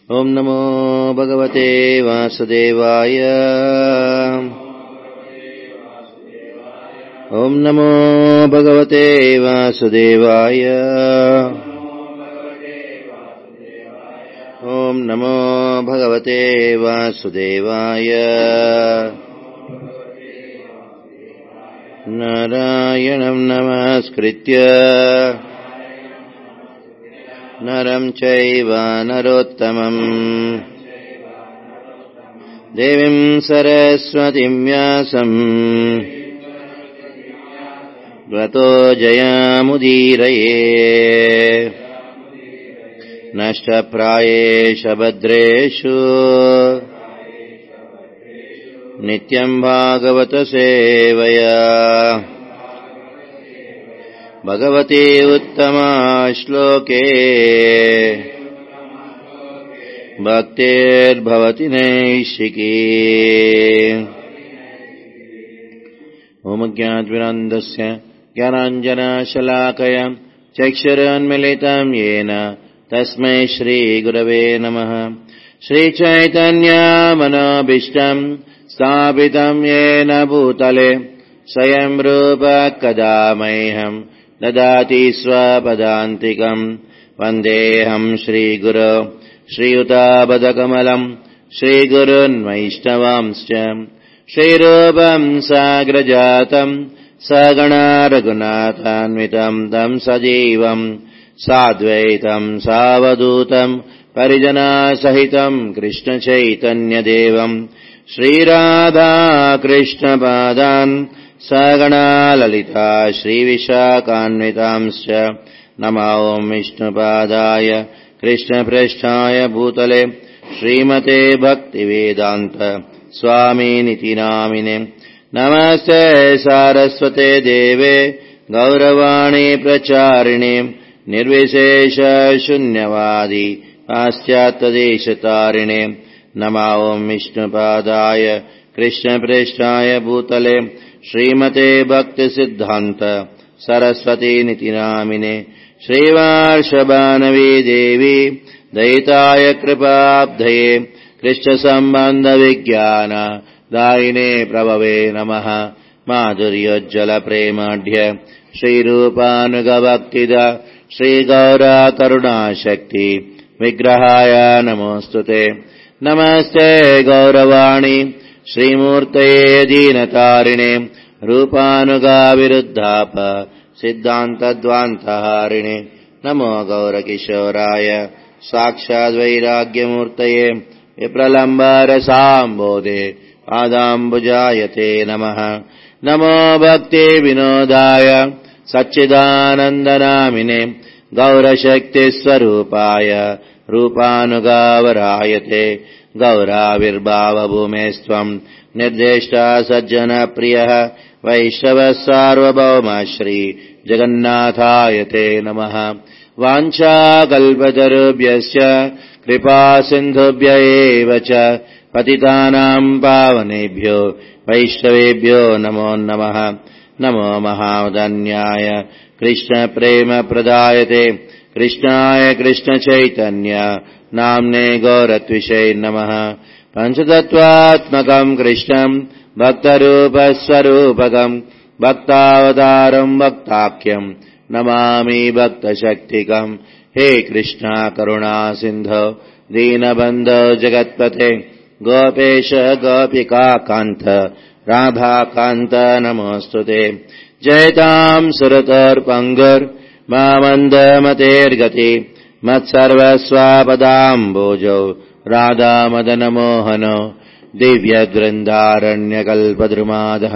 ॐ नमो भगवते वासुदेवाय ॐ नमो भगवते वासुदेवाय ॐ नमो भगवते वासुदेवाय नारायणम् नमस्कृत्य नरम् चैव नरोत्तमम् देवीम् सरस्वतीम् व्यासम् व्रतो जयामुदीरये नष्टप्रायेष भद्रेषु नित्यम् भागवतसेवया भगवती उत्तमा श्लोके भक्तिर्भवति नैशिकी ओमज्ञाद्विरान्दस्य ज्ञानाञ्जनाशलाकया चक्षुरोन्मिलितम् येन तस्मै श्रीगुरवे नमः श्रीचैतन्यामनोभीष्टम् स्थापितम् येन भूतले स्वयं रूप कदा मह्यम् ददाति स्वपदान्तिकम् वन्देऽहम् श्रीगुरो श्रीयुतापदकमलम् श्रीगुरुन्वैष्णवांश्च श्रीरूपम् साग्रजातम् सगणा रघुनाथान्वितम् तम् सजीवम् साद्वैतम् सावधूतम् परिजनासहितम् कृष्णचैतन्यदेवम् श्रीराधाकृष्णपादान् सगणा ललिता श्रीविशाखान्वितांश्च नमो विष्णुपादाय कृष्णपृष्ठाय भूतले श्रीमते भक्तिवेदान्त स्वामिनिति नामिने नमस्ते सारस्वते देवे गौरवाणी प्रचारिणे निर्विशेषशून्यवादी पाश्चात्यदेशतारिणे नमो विष्णुपादाय कृष्णपृष्ठाय भूतले श्रीमते भक्तिसिद्धान्त सरस्वतीनिति नामिने श्रीवार्षभानवी देवी दयिताय कृपाब्धये कृष्णसम्बन्धविज्ञान दायिने प्रभवे नमः माधुर्योज्ज्वलप्रेमाढ्य श्रीरूपानुगभक्तिद श्रीगौरा करुणाशक्ति विग्रहाय नमोऽस्तु ते नमस्ते गौरवाणि श्रीमूर्तये दीनतारिणे रूपानुगाविरुद्धाप सिद्धान्तद्वान्तहारिणे नमो गौरकिशोराय साक्षाद्वैराग्यमूर्तये विप्रलम्बरसाम्बोधे पादाम्बुजायते नमः नमो भक्तिविनोदाय सच्चिदानन्दनामिने गौरशक्तिस्वरूपाय रूपानुगावरायते गौराविर्भावभूमेस्त्वम् निर्देष्टा सज्जनप्रियः वैष्णवः सार्वभौम श्री जगन्नाथायते नमः वाञ्छाकल्पतरुभ्यश्च कृपासिन्धुभ्य एव च पतितानाम् पावनेभ्यो वैष्णवेभ्यो नमो नमः नमो महावदन्याय कृष्णप्रेमप्रदायते कृष्णाय कृष्णचैतन्य नाम्ने गौरत्विषे नमः पञ्चतत्त्वात्मकम् कृष्णम् भक्तरूपस्वरूपकम् भक्तावतारम् भक्ताख्यम् नमामि भक्तशक्तिकम् हे कृष्णा करुणा सिन्धो दीनबन्धो जगत्पते गोपेश गोपिकान्त राधाकान्त नमोऽस्तु ते जयताम् सुरतर्पङ्गुर् मामन्दमतेर्गति मत्सर्वस्वापदाम्बोजौ राधामदनमोहनो दिव्यवृन्दारण्यकल्पद्रुमादः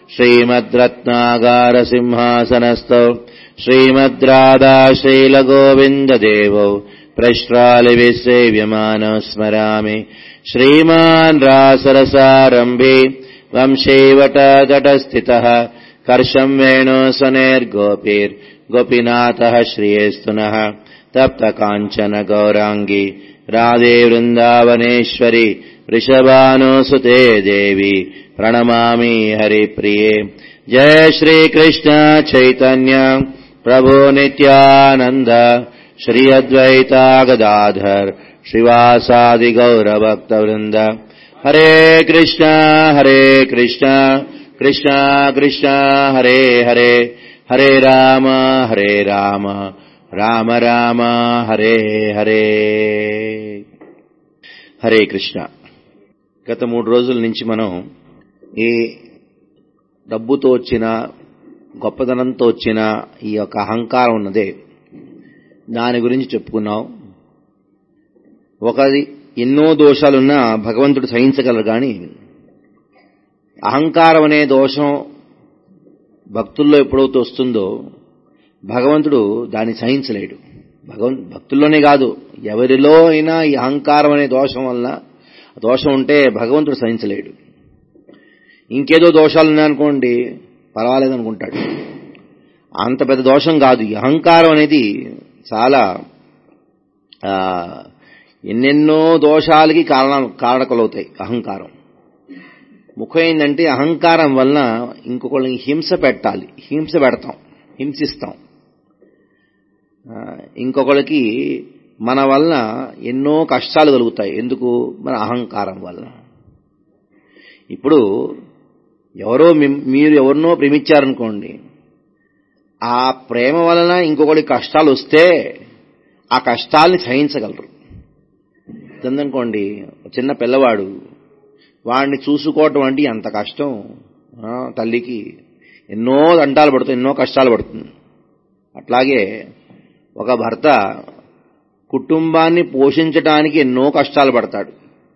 श्रीमद्रत्नागारसिंहासनस्थौ श्रीमद्राधा श्रीलगोविन्ददेवौ प्रश्रालिभिः सेव्यमानो स्मरामि श्रीमान् रासरसारम्भे वंशेवटतटस्थितः कर्षम् वेणुसनेर्गोपीर्गोपीनाथः श्रियेस्तु नः तप्तकाञ्चन गौराङ्गी राधे वृन्दावनेश्वरि वृषभानुसुते देवी प्रणमामि हरिप्रिये जय श्रीकृष्ण चैतन्य प्रभो नित्यानन्द श्री अद्वैता गदाधर श्रीवासादिगौरभक्तवृन्द हरे कृष्ण हरे कृष्ण कृष्ण कृष्ण हरे हरे हरे राम हरे राम రామ రామ హరే హరే హరే కృష్ణ గత మూడు రోజుల నుంచి మనం ఈ డబ్బుతో వచ్చిన గొప్పదనంతో వచ్చిన ఈ యొక్క అహంకారం ఉన్నదే దాని గురించి చెప్పుకున్నాం ఒకది ఎన్నో దోషాలున్నా భగవంతుడు సహించగలరు కానీ అహంకారం అనే దోషం భక్తుల్లో ఎప్పుడైతే వస్తుందో భగవంతుడు దాన్ని సహించలేడు భగవంత్ భక్తుల్లోనే కాదు ఎవరిలో అయినా ఈ అహంకారం అనే దోషం వల్ల దోషం ఉంటే భగవంతుడు సహించలేడు ఇంకేదో దోషాలు ఉన్నాయనుకోండి పర్వాలేదు అనుకుంటాడు అంత పెద్ద దోషం కాదు ఈ అహంకారం అనేది చాలా ఎన్నెన్నో దోషాలకి కారణ కారకులవుతాయి అహంకారం ముఖ్యం ఏంటంటే అహంకారం వలన ఇంకొకళ్ళని హింస పెట్టాలి హింస పెడతాం హింసిస్తాం ఇంకొకళ్ళకి మన వలన ఎన్నో కష్టాలు కలుగుతాయి ఎందుకు మన అహంకారం వలన ఇప్పుడు ఎవరో మీరు ఎవరినో ప్రేమించారనుకోండి ఆ ప్రేమ వలన ఇంకొకరికి కష్టాలు వస్తే ఆ కష్టాల్ని సహించగలరు అనుకోండి చిన్న పిల్లవాడు వాడిని చూసుకోవటం అంటే అంత కష్టం తల్లికి ఎన్నో దంటాలు పడుతుంది ఎన్నో కష్టాలు పడుతుంది అట్లాగే ఒక భర్త కుటుంబాన్ని పోషించడానికి ఎన్నో కష్టాలు పడతాడు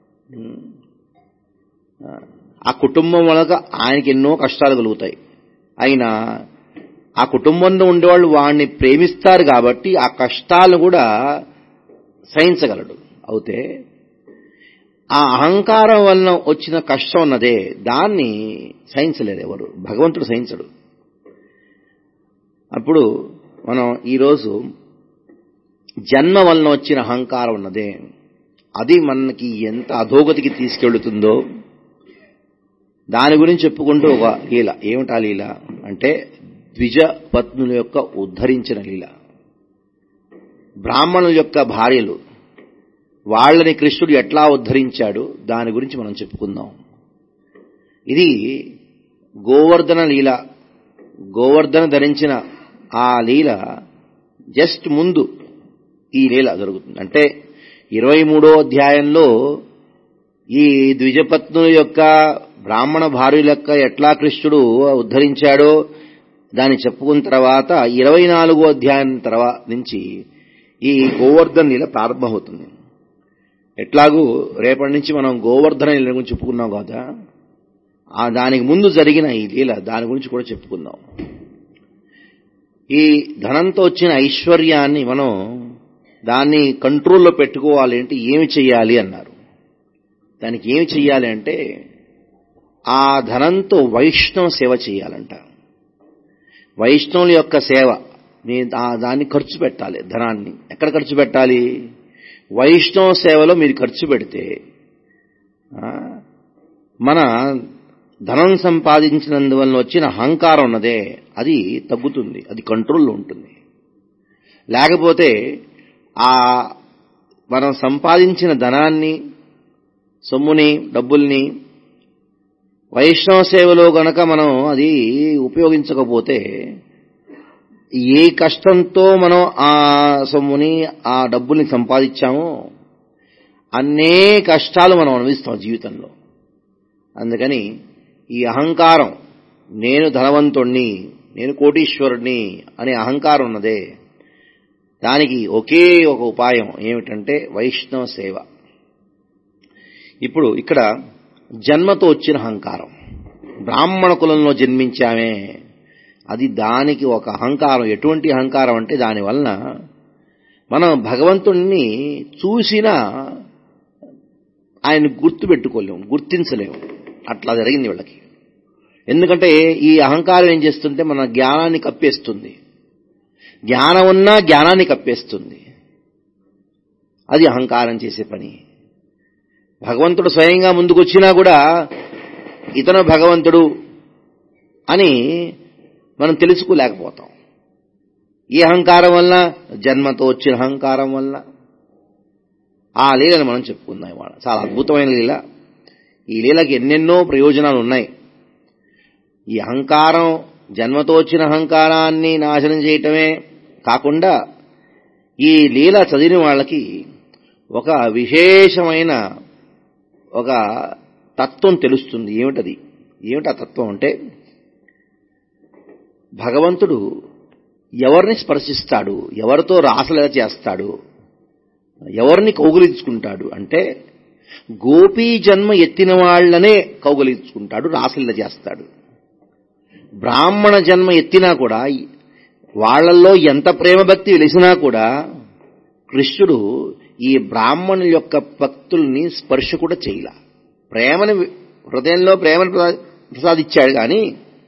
ఆ కుటుంబం వలన ఆయనకి ఎన్నో కష్టాలు కలుగుతాయి అయినా ఆ కుటుంబంలో ఉండేవాళ్ళు వాడిని ప్రేమిస్తారు కాబట్టి ఆ కష్టాలను కూడా సహించగలడు అవుతే ఆ అహంకారం వలన వచ్చిన కష్టం ఉన్నదే దాన్ని సహించలేరు ఎవరు భగవంతుడు సహించడు అప్పుడు మనం ఈరోజు జన్మ వలన వచ్చిన అహంకారం ఉన్నదే అది మనకి ఎంత అధోగతికి తీసుకెళ్తుందో దాని గురించి చెప్పుకుంటూ ఒక లీల ఏమిటా లీల అంటే ద్విజ పత్నుల యొక్క ఉద్ధరించిన లీల బ్రాహ్మణుల యొక్క భార్యలు వాళ్ళని కృష్ణుడు ఎట్లా ఉద్ధరించాడు దాని గురించి మనం చెప్పుకుందాం ఇది గోవర్ధన లీల గోవర్ధన ధరించిన ఆ లీల జస్ట్ ముందు ఈ లీల జరుగుతుంది అంటే ఇరవై మూడో అధ్యాయంలో ఈ ద్విజపత్నుల యొక్క బ్రాహ్మణ భార్యుల యొక్క ఎట్లా కృష్ణుడు ఉద్ధరించాడో దాన్ని చెప్పుకున్న తర్వాత ఇరవై నాలుగో అధ్యాయం తర్వాత నుంచి ఈ గోవర్ధన లీల ప్రారంభమవుతుంది ఎట్లాగూ రేపటి నుంచి మనం గోవర్ధన లీల గురించి చెప్పుకున్నాం కదా ఆ దానికి ముందు జరిగిన ఈ లీల దాని గురించి కూడా చెప్పుకుందాం ఈ ధనంతో వచ్చిన ఐశ్వర్యాన్ని మనం దాన్ని కంట్రోల్లో పెట్టుకోవాలి అంటే ఏమి చెయ్యాలి అన్నారు దానికి ఏమి చెయ్యాలి అంటే ఆ ధనంతో వైష్ణవ సేవ చేయాలంట వైష్ణవుల యొక్క సేవ దాన్ని ఖర్చు పెట్టాలి ధనాన్ని ఎక్కడ ఖర్చు పెట్టాలి వైష్ణవ సేవలో మీరు ఖర్చు పెడితే మన ధనం సంపాదించినందువల్ల వచ్చిన అహంకారం ఉన్నదే అది తగ్గుతుంది అది కంట్రోల్లో ఉంటుంది లేకపోతే ఆ మనం సంపాదించిన ధనాన్ని సొమ్ముని డబ్బుల్ని వైష్ణవ సేవలో గనక మనం అది ఉపయోగించకపోతే ఏ కష్టంతో మనం ఆ సొమ్ముని ఆ డబ్బుల్ని సంపాదించామో అన్నే కష్టాలు మనం అనుభవిస్తాం జీవితంలో అందుకని ఈ అహంకారం నేను ధనవంతుణ్ణి నేను కోటీశ్వరుణ్ణి అనే అహంకారం ఉన్నదే దానికి ఒకే ఒక ఉపాయం ఏమిటంటే వైష్ణవ సేవ ఇప్పుడు ఇక్కడ జన్మతో వచ్చిన అహంకారం బ్రాహ్మణ కులంలో జన్మించామే అది దానికి ఒక అహంకారం ఎటువంటి అహంకారం అంటే దాని వలన మనం భగవంతుణ్ణి చూసినా ఆయన గుర్తు పెట్టుకోలేము గుర్తించలేము అట్లా జరిగింది వీళ్ళకి ఎందుకంటే ఈ అహంకారం ఏం చేస్తుంటే మన జ్ఞానాన్ని కప్పేస్తుంది జ్ఞానం ఉన్నా జ్ఞానాన్ని కప్పేస్తుంది అది అహంకారం చేసే పని భగవంతుడు స్వయంగా ముందుకొచ్చినా కూడా ఇతను భగవంతుడు అని మనం తెలుసుకోలేకపోతాం ఈ అహంకారం వల్ల జన్మతో వచ్చిన అహంకారం వల్ల ఆ లీలను మనం చెప్పుకుందాం ఇవాళ చాలా అద్భుతమైన లీల ఈ లీలకి ఎన్నెన్నో ప్రయోజనాలు ఉన్నాయి ఈ అహంకారం జన్మతో వచ్చిన అహంకారాన్ని నాశనం చేయటమే కాకుండా ఈ లీల చదివిన వాళ్ళకి ఒక విశేషమైన ఒక తత్వం తెలుస్తుంది ఏమిటది ఏమిటి ఆ తత్వం అంటే భగవంతుడు ఎవరిని స్పర్శిస్తాడు ఎవరితో రాసలేద చేస్తాడు ఎవరిని కౌగులించుకుంటాడు అంటే గోపీ జన్మ ఎత్తిన వాళ్లనే కౌగులించుకుంటాడు రాసలీల చేస్తాడు బ్రాహ్మణ జన్మ ఎత్తినా కూడా వాళ్లలో ఎంత ప్రేమ భక్తి వెలిసినా కూడా కృష్ణుడు ఈ బ్రాహ్మణుల యొక్క భక్తుల్ని స్పర్శ కూడా చేయల ప్రేమని హృదయంలో ప్రేమను ప్రసాదించాడు కానీ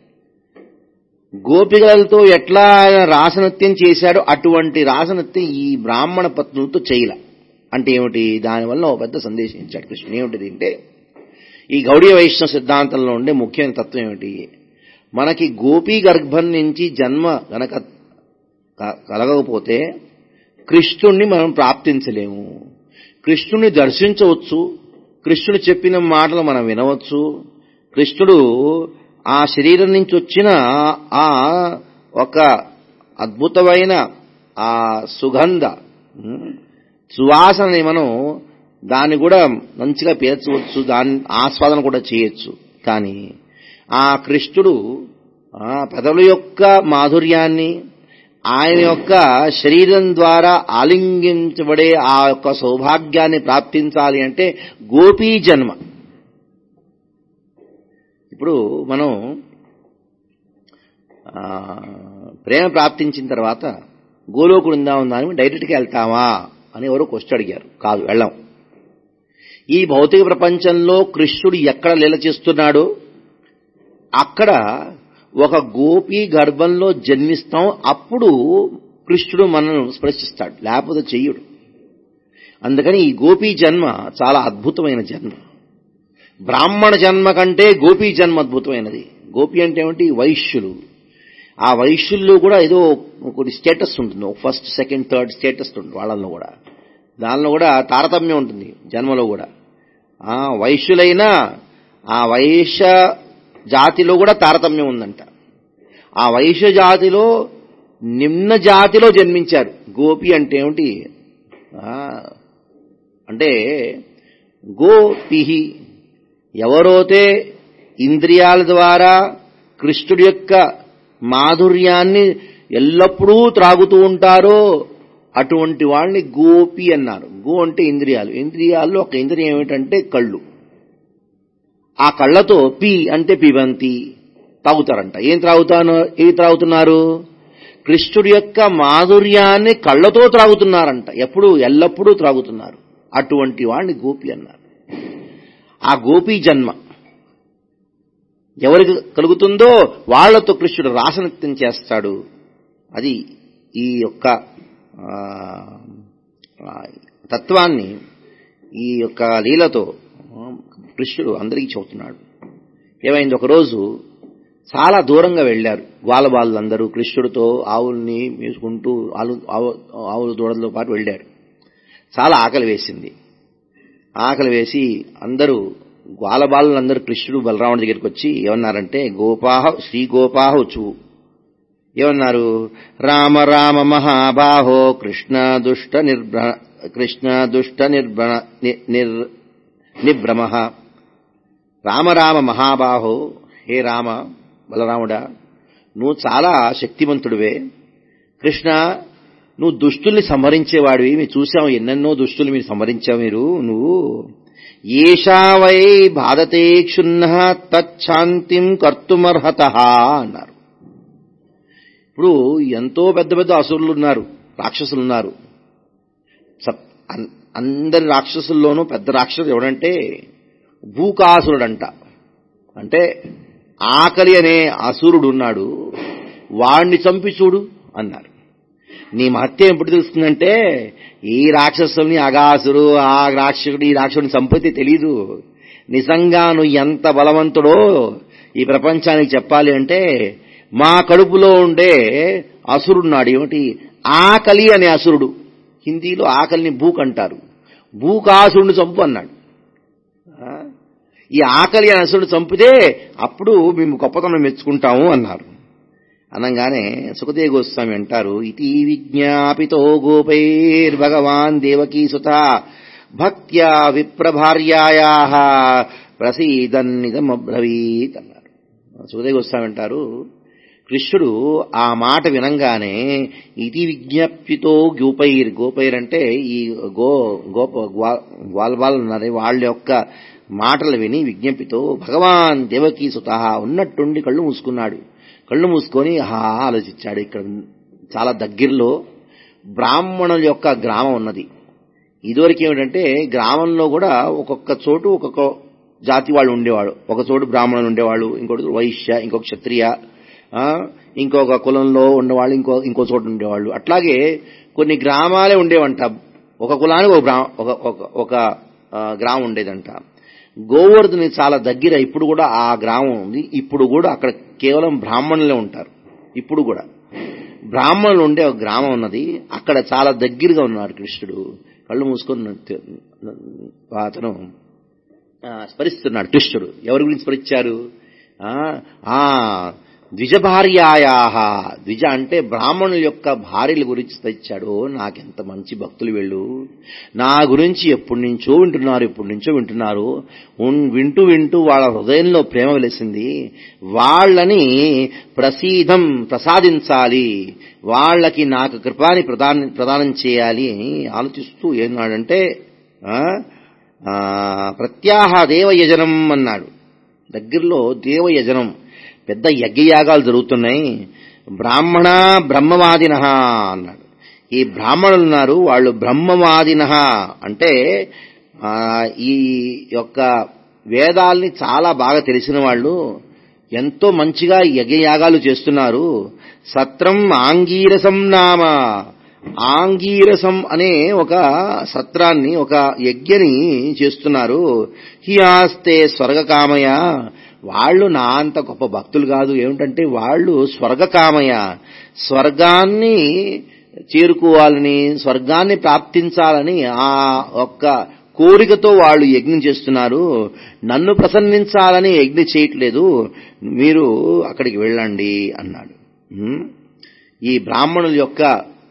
గోపికలతో ఎట్లా ఆయన రాసనత్యం చేశాడో అటువంటి రాసనత్యం ఈ బ్రాహ్మణ పత్నులతో చేయల అంటే ఏమిటి దానివల్ల ఒక పెద్ద సందేశం ఇచ్చాడు కృష్ణుడు ఏమిటిది అంటే ఈ గౌడీయ వైష్ణవ సిద్ధాంతంలో ఉండే ముఖ్యమైన తత్వం ఏమిటి మనకి గోపీ గర్భం నుంచి జన్మ గనక కలగకపోతే కృష్ణుణ్ణి మనం ప్రాప్తించలేము కృష్ణుని దర్శించవచ్చు కృష్ణుడు చెప్పిన మాటలు మనం వినవచ్చు కృష్ణుడు ఆ శరీరం నుంచి వచ్చిన ఆ ఒక అద్భుతమైన ఆ సుగంధ సువాసనని మనం దాన్ని కూడా మంచిగా పేర్చవచ్చు దాని ఆస్వాదన కూడా చేయొచ్చు కానీ ఆ కృష్ణుడు ఆ పెదవుల యొక్క మాధుర్యాన్ని ఆయన యొక్క శరీరం ద్వారా ఆలింగించబడే ఆ యొక్క సౌభాగ్యాన్ని ప్రాప్తించాలి అంటే గోపీ జన్మ ఇప్పుడు మనం ప్రేమ ప్రాప్తించిన తర్వాత గోలోకుడు ఉందాం దాని డైరెక్ట్గా వెళ్తామా అని ఎవరో క్వశ్చన్ అడిగారు కాదు వెళ్ళాం ఈ భౌతిక ప్రపంచంలో కృష్ణుడు ఎక్కడ లీల చేస్తున్నాడో అక్కడ ఒక గోపి గర్భంలో జన్మిస్తాం అప్పుడు కృష్ణుడు మనను స్పృశిస్తాడు లేకపోతే చెయ్యడు అందుకని ఈ గోపీ జన్మ చాలా అద్భుతమైన జన్మ బ్రాహ్మణ జన్మ కంటే గోపీ జన్మ అద్భుతమైనది గోపి అంటే ఏమిటి వైశ్యులు ఆ వైశ్యుల్లో కూడా ఏదో కొన్ని స్టేటస్ ఉంటుంది ఫస్ట్ సెకండ్ థర్డ్ స్టేటస్ ఉంటుంది వాళ్ళల్లో కూడా దానిలో కూడా తారతమ్యం ఉంటుంది జన్మలో కూడా ఆ వైశ్యులైనా ఆ వైశ్య జాతిలో కూడా తారతమ్యం ఉందంట ఆ వైశ్య జాతిలో నిమ్న జాతిలో జన్మించారు గోపి అంటే ఏమిటి అంటే గోపిహి ఎవరైతే ఇంద్రియాల ద్వారా కృష్ణుడి యొక్క మాధుర్యాన్ని ఎల్లప్పుడూ త్రాగుతూ ఉంటారో అటువంటి వాళ్ళని గోపి అన్నారు గో అంటే ఇంద్రియాలు ఇంద్రియాల్లో ఒక ఇంద్రియం ఏమిటంటే కళ్ళు ఆ కళ్ళతో పి అంటే పిబంతి తాగుతారంట ఏం త్రాగుతాను ఏం త్రాగుతున్నారు కృష్ణుడి యొక్క మాధుర్యాన్ని కళ్ళతో త్రాగుతున్నారంట ఎప్పుడు ఎల్లప్పుడూ త్రాగుతున్నారు అటువంటి వాడిని గోపి అన్నారు ఆ గోపీ జన్మ ఎవరికి కలుగుతుందో వాళ్లతో కృష్ణుడు రాసనత్యం చేస్తాడు అది ఈ యొక్క తత్వాన్ని ఈ యొక్క లీలతో కృష్ణుడు అందరికీ చెబుతున్నాడు ఏమైంది ఒకరోజు చాలా దూరంగా వెళ్లారు గ్వాలబాళ్ళందరూ కృష్ణుడితో ఆవుల్ని మేసుకుంటూ ఆలు ఆవుల దూడలతో పాటు వెళ్ళారు చాలా ఆకలి వేసింది ఆకలి వేసి అందరూ గ్వాలబాలందరూ కృష్ణుడు బలరాముడి దగ్గరికి వచ్చి ఏమన్నారంటే గోపాహ శ్రీ గోపాహ చూ ఏమన్నారు రామ రామ మహాబాహో కృష్ణ దుష్ట నిర్భ్ర కృష్ణ దుష్ట నిర్భ్ర నిర్ నిభ్రమ రామ రామ మహాబాహో హే రామ బలరాముడా నువ్వు చాలా శక్తివంతుడివే కృష్ణ నువ్వు దుష్టుల్ని సంహరించేవాడివి మీరు చూసావు ఎన్నెన్నో దుష్టులు మీరు సంహరించావు మీరు నువ్వు ఏషా వై బాధతే క్షున్న తచ్చాంతిం కర్తుమర్హత అన్నారు ఇప్పుడు ఎంతో పెద్ద పెద్ద అసురులు ఉన్నారు రాక్షసులు ఉన్నారు అందరి రాక్షసుల్లోనూ పెద్ద రాక్షసుడు ఎవడంటే భూకాసురుడంట అంటే ఆకలి అనే అసురుడు ఉన్నాడు వాణ్ణి చంపి చూడు అన్నారు నీ మహత్యం ఎప్పుడు తెలుస్తుందంటే ఈ రాక్షసుల్ని అగాసురు ఆ రాక్షసుడు ఈ రాక్షసుడిని చంపితే తెలీదు నిజంగా నువ్వు ఎంత బలవంతుడో ఈ ప్రపంచానికి చెప్పాలి అంటే మా కడుపులో ఉండే అసురున్నాడు ఏమిటి ఆకలి అనే అసురుడు హిందీలో ఆకలిని భూక్ అంటారు భూకాసుడిని చంపు అన్నాడు ఆ? ఈ ఆకలి అనే అసురుడు చంపితే అప్పుడు మేము గొప్పతనం మెచ్చుకుంటాము అన్నారు అనగానే సుఖదేవ గోస్వామి అంటారు ఇతి విజ్ఞాపితో గోపైర్భగవాన్ దేవకీ సుత భక్త్యా విప్రభార్యాయా ప్రసీదన్నిదమబ్రవీత్ అన్నారు సుఖదేవ గోస్వామి అంటారు కృష్ణుడు ఆ మాట వినంగానే ఇది విజ్ఞప్తితో గోపైర్ గోపైర్ అంటే ఈ గో గోప గ్వాల్ వాళ్ళు ఉన్నారు వాళ్ళ యొక్క మాటలు విని విజ్ఞప్తితో భగవాన్ దేవకీ సుత ఉన్నట్టుండి కళ్ళు మూసుకున్నాడు కళ్ళు మూసుకొని ఆహా ఆలోచించాడు ఇక్కడ చాలా దగ్గరలో బ్రాహ్మణుల యొక్క గ్రామం ఉన్నది ఇదివరకు ఏమిటంటే గ్రామంలో కూడా ఒక్కొక్క చోటు ఒక్కొక్క జాతి వాళ్ళు ఉండేవాడు ఒక చోటు బ్రాహ్మణులు ఉండేవాళ్ళు ఇంకోటి వైశ్య ఇంకొక క్షత్రియ ఆ, ఇంకొక కులంలో ఉండేవాళ్ళు ఇంకో ఇంకో చోటు ఉండేవాళ్ళు అట్లాగే కొన్ని గ్రామాలే ఉండేవంట ఒక కులానికి ఒక బ్రా- ఒక ఒక- ఒక ఆ, గ్రామం ఉండేదంట గోవర్ధని చాలా దగ్గర ఇప్పుడు కూడా ఆ గ్రామం ఉంది ఇప్పుడు కూడా అక్కడ కేవలం బ్రాహ్మణులే ఉంటారు ఇప్పుడు కూడా బ్రాహ్మణులు ఉండే ఒక గ్రామం ఉన్నది అక్కడ చాలా దగ్గరగా ఉన్నాడు కృష్ణుడు కళ్ళు మూసుకొని నత్య- అతను ఆ, స్మరిస్తున్నాడు కృష్ణుడు ఎవరి గురించి స్మరించారు ఆ, ఆ ద్విజభార్యాయా ద్విజ అంటే బ్రాహ్మణుల యొక్క భార్యల గురించి స్మరించాడు నాకెంత మంచి భక్తులు వెళ్ళు నా గురించి ఎప్పటి నుంచో వింటున్నారు ఎప్పటి నుంచో వింటున్నారు ఉన్- వింటూ వింటూ వాళ్ళ హృదయంలో ప్రేమ వెలిసింది వాళ్ళని ప్రసీదం ప్రసాదించాలి వాళ్ళకి నాకు కృపాని ప్రదానం ప్రదానం చేయాలి అని ఆలోచిస్తూ ఏమన్నాడంటే ఆ, ఆ, ప్రత్యాహ దేవయజనం అన్నాడు దగ్గరలో దేవయజనం పెద్ద యజ్ఞయాగాలు జరుగుతున్నాయి బ్రాహ్మణ బ్రహ్మవాదిన అన్నాడు ఈ బ్రాహ్మణులు ఉన్నారు వాళ్ళు బ్రహ్మవాదిన అంటే ఆ, ఈ యొక్క వేదాల్ని చాలా బాగా తెలిసిన వాళ్ళు ఎంతో మంచిగా యజ్ఞయాగాలు చేస్తున్నారు సత్రం ఆంగీరసం నామ ఆంగీరసం అనే ఒక సత్రాన్ని ఒక యజ్ఞని చేస్తున్నారు హియాస్తే స్వర్గకామయ వాళ్ళు నా అంత గొప్ప భక్తులు కాదు ఏమిటంటే వాళ్ళు స్వర్గకామయ స్వర్గాన్ని చేరుకోవాలని స్వర్గాన్ని ప్రాప్తించాలని ఆ ఒక్క కోరికతో వాళ్ళు యజ్ఞం చేస్తున్నారు నన్ను ప్రసన్నించాలని యజ్ఞం చేయట్లేదు మీరు అక్కడికి వెళ్ళండి అన్నాడు ఉమ్. ఈ బ్రాహ్మణుల యొక్క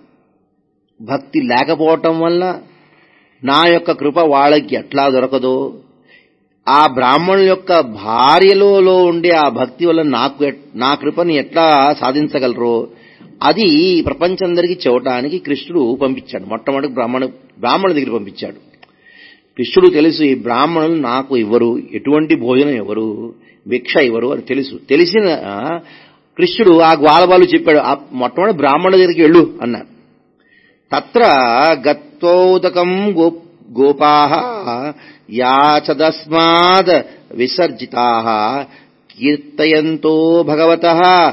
భక్తి లేకపోవటం వల్ల నా యొక్క కృప వాళ్ళకి ఎట్లా దొరకదో ఆ బ్రాహ్మణుల యొక్క భార్యలో ఉండే ఆ భక్తి వల్ల నాకు ఎట్- నా కృపని ఎట్లా సాధించగలరో అది ప్రపంచందరికీ చెవటానికి కృష్ణుడు పంపించాడు మొట్టమొదటి బ్రాహ్మణు బ్రాహ్మణుల దగ్గర పంపించాడు కృష్ణుడు తెలుసు ఈ బ్రాహ్మణులు నాకు ఇవ్వరు ఎటువంటి భోజనం ఇవ్వరు భిక్ష ఇవ్వరు అని తెలుసు తెలిసిన ఆ, కృష్ణుడు ఆ గ్వాలబాలు చెప్పాడు ఆ మొట్టమొదటి బ్రాహ్మణుల దగ్గరికి వెళ్ళు అన్నాడు తత్ర గత్వోదకం గో గోపా యాచదస్మాద్ విసర్జితా కీర్తయంతో భగవత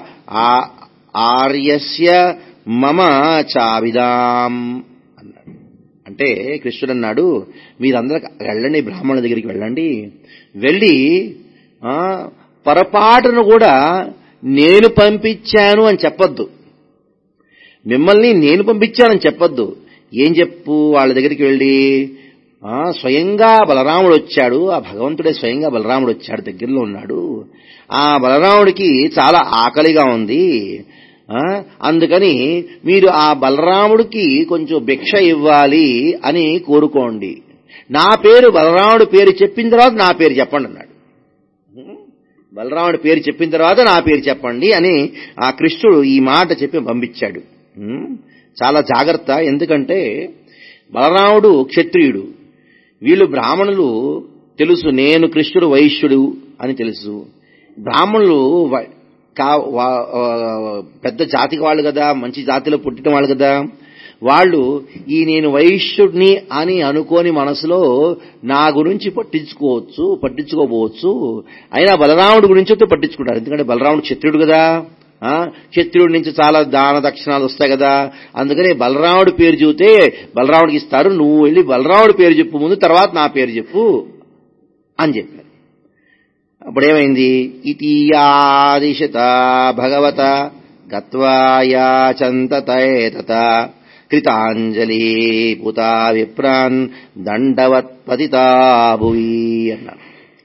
ఆర్యస్య మమ చావిదాం అన్నాడు అంటే కృష్ణుడు అన్నాడు మీరందరూ వెళ్ళండి బ్రాహ్మణుల దగ్గరికి వెళ్ళండి వెళ్ళి ఆ, పొరపాటును కూడా నేను పంపించాను అని చెప్పొద్దు మిమ్మల్ని నేను పంపించానని చెప్పొద్దు ఏం చెప్పు వాళ్ళ దగ్గరికి వెళ్ళి ఆ, స్వయంగా బలరాముడు వచ్చాడు ఆ భగవంతుడే స్వయంగా బలరాముడు వచ్చాడు దగ్గరలో ఉన్నాడు ఆ బలరాముడికి చాలా ఆకలిగా ఉంది ఆ, అందుకని మీరు ఆ బలరాముడికి కొంచెం భిక్ష ఇవ్వాలి అని కోరుకోండి నా పేరు బలరాముడు పేరు చెప్పిన తర్వాత నా పేరు చెప్పండి అన్నాడు బలరాముడి పేరు చెప్పిన తర్వాత నా పేరు చెప్పండి అని ఆ కృష్ణుడు ఈ మాట చెప్పి పంపించాడు ఉం? చాలా జాగ్రత్త ఎందుకంటే బలరాముడు క్షత్రియుడు వీళ్ళు బ్రాహ్మణులు తెలుసు నేను కృష్ణుడు వైశ్యుడు అని తెలుసు బ్రాహ్మణులు వ- కా- వా- ఆ, పెద్ద జాతికి వాళ్ళు కదా మంచి జాతిలో పుట్టిన వాళ్ళు కదా వాళ్ళు ఈ నేను వైశ్యుడిని అని అనుకోని మనసులో నా గురించి పట్టించుకోవచ్చు పట్టించుకోపోవచ్చు అయినా బలరాముడి గురించి అయితే పట్టించుకుంటారు ఎందుకంటే బలరాముడు క్షత్రుడు కదా ఆ, క్షత్రుడి నుంచి చాలా దాన దక్షిణాలు వస్తాయి కదా అందుకని బలరాముడి పేరు చెబితే బలరాముడికి ఇస్తారు నువ్వు వెళ్ళి బలరాముడి పేరు చెప్పు ముందు తర్వాత నా పేరు చెప్పు అని చెప్పారు అప్పుడేమైంది ఇతి ఆదిశత భగవత గత్వా యాచంత తేతత కృతాంజలి పుతా విప్రాన్ దండవత్ పతితా భువి అన్నారు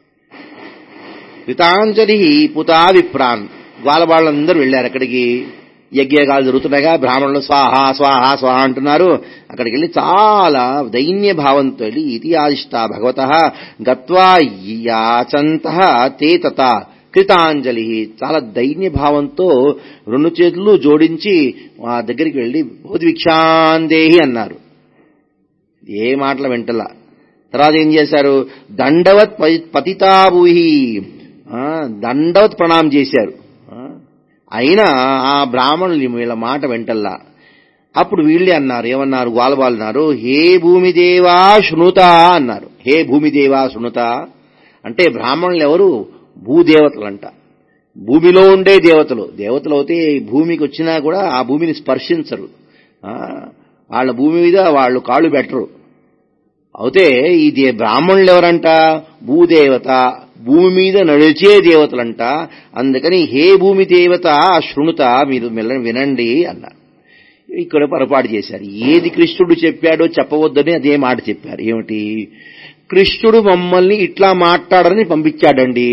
కృతాంజలి పుతా విప్రాన్ వాళ్ళందరూ వెళ్ళారు అక్కడికి యజ్ఞగాలు జరుగుతున్నాయిగా బ్రాహ్మణులు స్వాహ స్వాహ స్వాహ అంటున్నారు అక్కడికి వెళ్ళి చాలా దైన్య భావంతో వెళ్ళి ఇది ఆదిష్ట భగవత గత్వా యాచంత తే తత కృతాంజలి చాలా దైన్య భావంతో రెండు చేతులు జోడించి ఆ దగ్గరికి వెళ్ళి భౌతివిక్షాందేహి అన్నారు ఏ మాటల వెంటలా తర్వాత ఏం చేశారు దండవత్ పతితాభూహి దండవత్ ప్రణామం చేశారు అయినా ఆ బ్రాహ్మణులు వీళ్ళ మాట వెంటల్లా అప్పుడు వీళ్ళే అన్నారు ఏమన్నారు గోలబాలన్నారు హే భూమిదేవా శృణుత అన్నారు హే భూమిదేవా శృణుత అంటే బ్రాహ్మణులు ఎవరు భూదేవతలంట భూమిలో ఉండే దేవతలు దేవతలు అయితే భూమికి వచ్చినా కూడా ఆ భూమిని స్పర్శించరు వాళ్ళ భూమి మీద వాళ్ళు కాళ్ళు పెట్టరు అయితే ఈ దే బ్రాహ్మణులు ఎవరంట భూదేవత భూమి మీద నడిచే దేవతలంట అందుకని హే భూమి దేవత శృణుత మీరు మెల్ల వినండి అన్నారు ఇక్కడ పొరపాటు చేశారు ఏది కృష్ణుడు చెప్పాడో చెప్పవద్దని అదే మాట చెప్పారు ఏమిటి కృష్ణుడు మమ్మల్ని ఇట్లా మాట్లాడని పంపించాడండి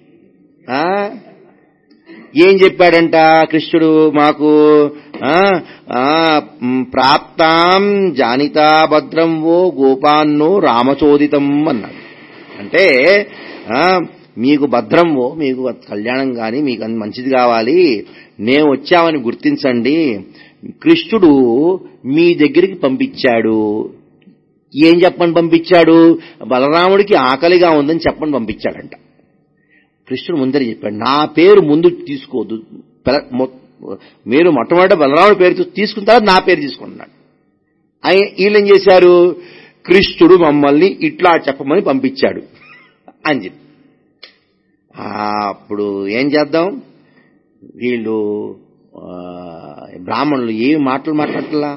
ఏం చెప్పాడంట కృష్ణుడు మాకు ప్రాప్తాం జానితా భద్రం ఓ గోపాన్నో రామచోదితం అన్నాడు అంటే మీకు భద్రం ఓ మీకు కళ్యాణం కానీ మీకు మంచిది కావాలి నేను వచ్చామని గుర్తించండి కృష్ణుడు మీ దగ్గరికి పంపించాడు ఏం చెప్పని పంపించాడు బలరాముడికి ఆకలిగా ఉందని చెప్పని పంపించాడంట కృష్ణుడు ముందర చెప్పాడు నా పేరు ముందు తీసుకోవద్దు మీరు మొట్టమొదటి బలరాముడి పేరు తీసుకున్న తర్వాత నా పేరు తీసుకున్నాడు వీళ్ళేం చేశారు కృష్ణుడు మమ్మల్ని ఇట్లా చెప్పమని పంపించాడు అని చెప్పి అప్పుడు ఏం చేద్దాం వీళ్ళు బ్రాహ్మణులు ఏమి మాటలు మాట్లాడట్లా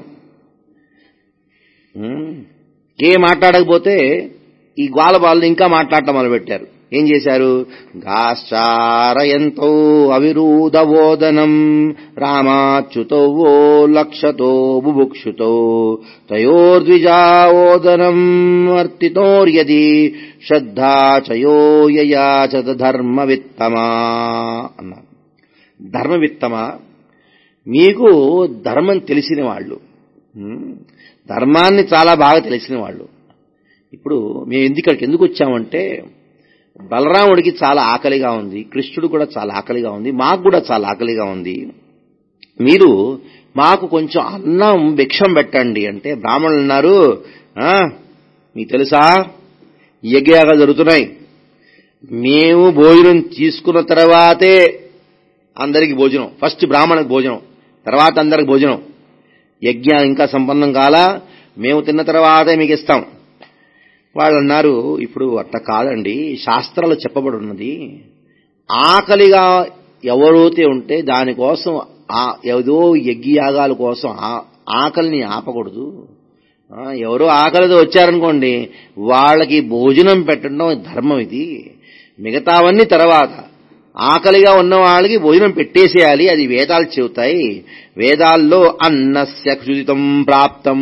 ఏ మాట్లాడకపోతే ఈ గ్వాలబాలు ఇంకా మాట్లాడటం మొదలుపెట్టారు ఏం చేశారు గాశ్చారయంతో అవిరూధవోదనం రామాచ్యుతో ఓ లక్షతో బుభుక్షుతో తయోర్ద్విజావోదనం వర్తితోర్యది శ్రద్ధా చయోయయాచత ధర్మవిత్తమా అన్నారు ధర్మవిత్తమా మీకు ధర్మం తెలిసిన వాళ్ళు ధర్మాన్ని చాలా బాగా తెలిసిన వాళ్ళు ఇప్పుడు మేము ఎందుకు ఇక్కడికి ఎందుకు వచ్చామంటే బలరాముడికి చాలా ఆకలిగా ఉంది కృష్ణుడు కూడా చాలా ఆకలిగా ఉంది మాకు కూడా చాలా ఆకలిగా ఉంది మీరు మాకు కొంచెం అన్నం భిక్షం పెట్టండి అంటే బ్రాహ్మణులు అన్నారు మీకు తెలుసా యజ్ఞయాగాలు జరుగుతున్నాయి మేము భోజనం తీసుకున్న తర్వాతే అందరికి భోజనం ఫస్ట్ బ్రాహ్మణకు భోజనం తర్వాత అందరికి భోజనం యజ్ఞ ఇంకా సంపన్నం కాలా మేము తిన్న తర్వాతే మీకు ఇస్తాం వాళ్ళు అన్నారు ఇప్పుడు అట్ట కాదండి శాస్త్రాలు చెప్పబడి ఉన్నది ఆకలిగా ఎవరైతే ఉంటే దానికోసం ఏదో యజ్ఞయాగాల కోసం ఆకలిని ఆపకూడదు ఎవరో ఆకలితో వచ్చారనుకోండి వాళ్ళకి భోజనం పెట్టడం ధర్మం ఇది మిగతావన్నీ తర్వాత ఆకలిగా ఉన్న వాళ్ళకి భోజనం పెట్టేసేయాలి అది వేదాలు చెబుతాయి వేదాల్లో అన్నస్య క్షుదితం ప్రాప్తం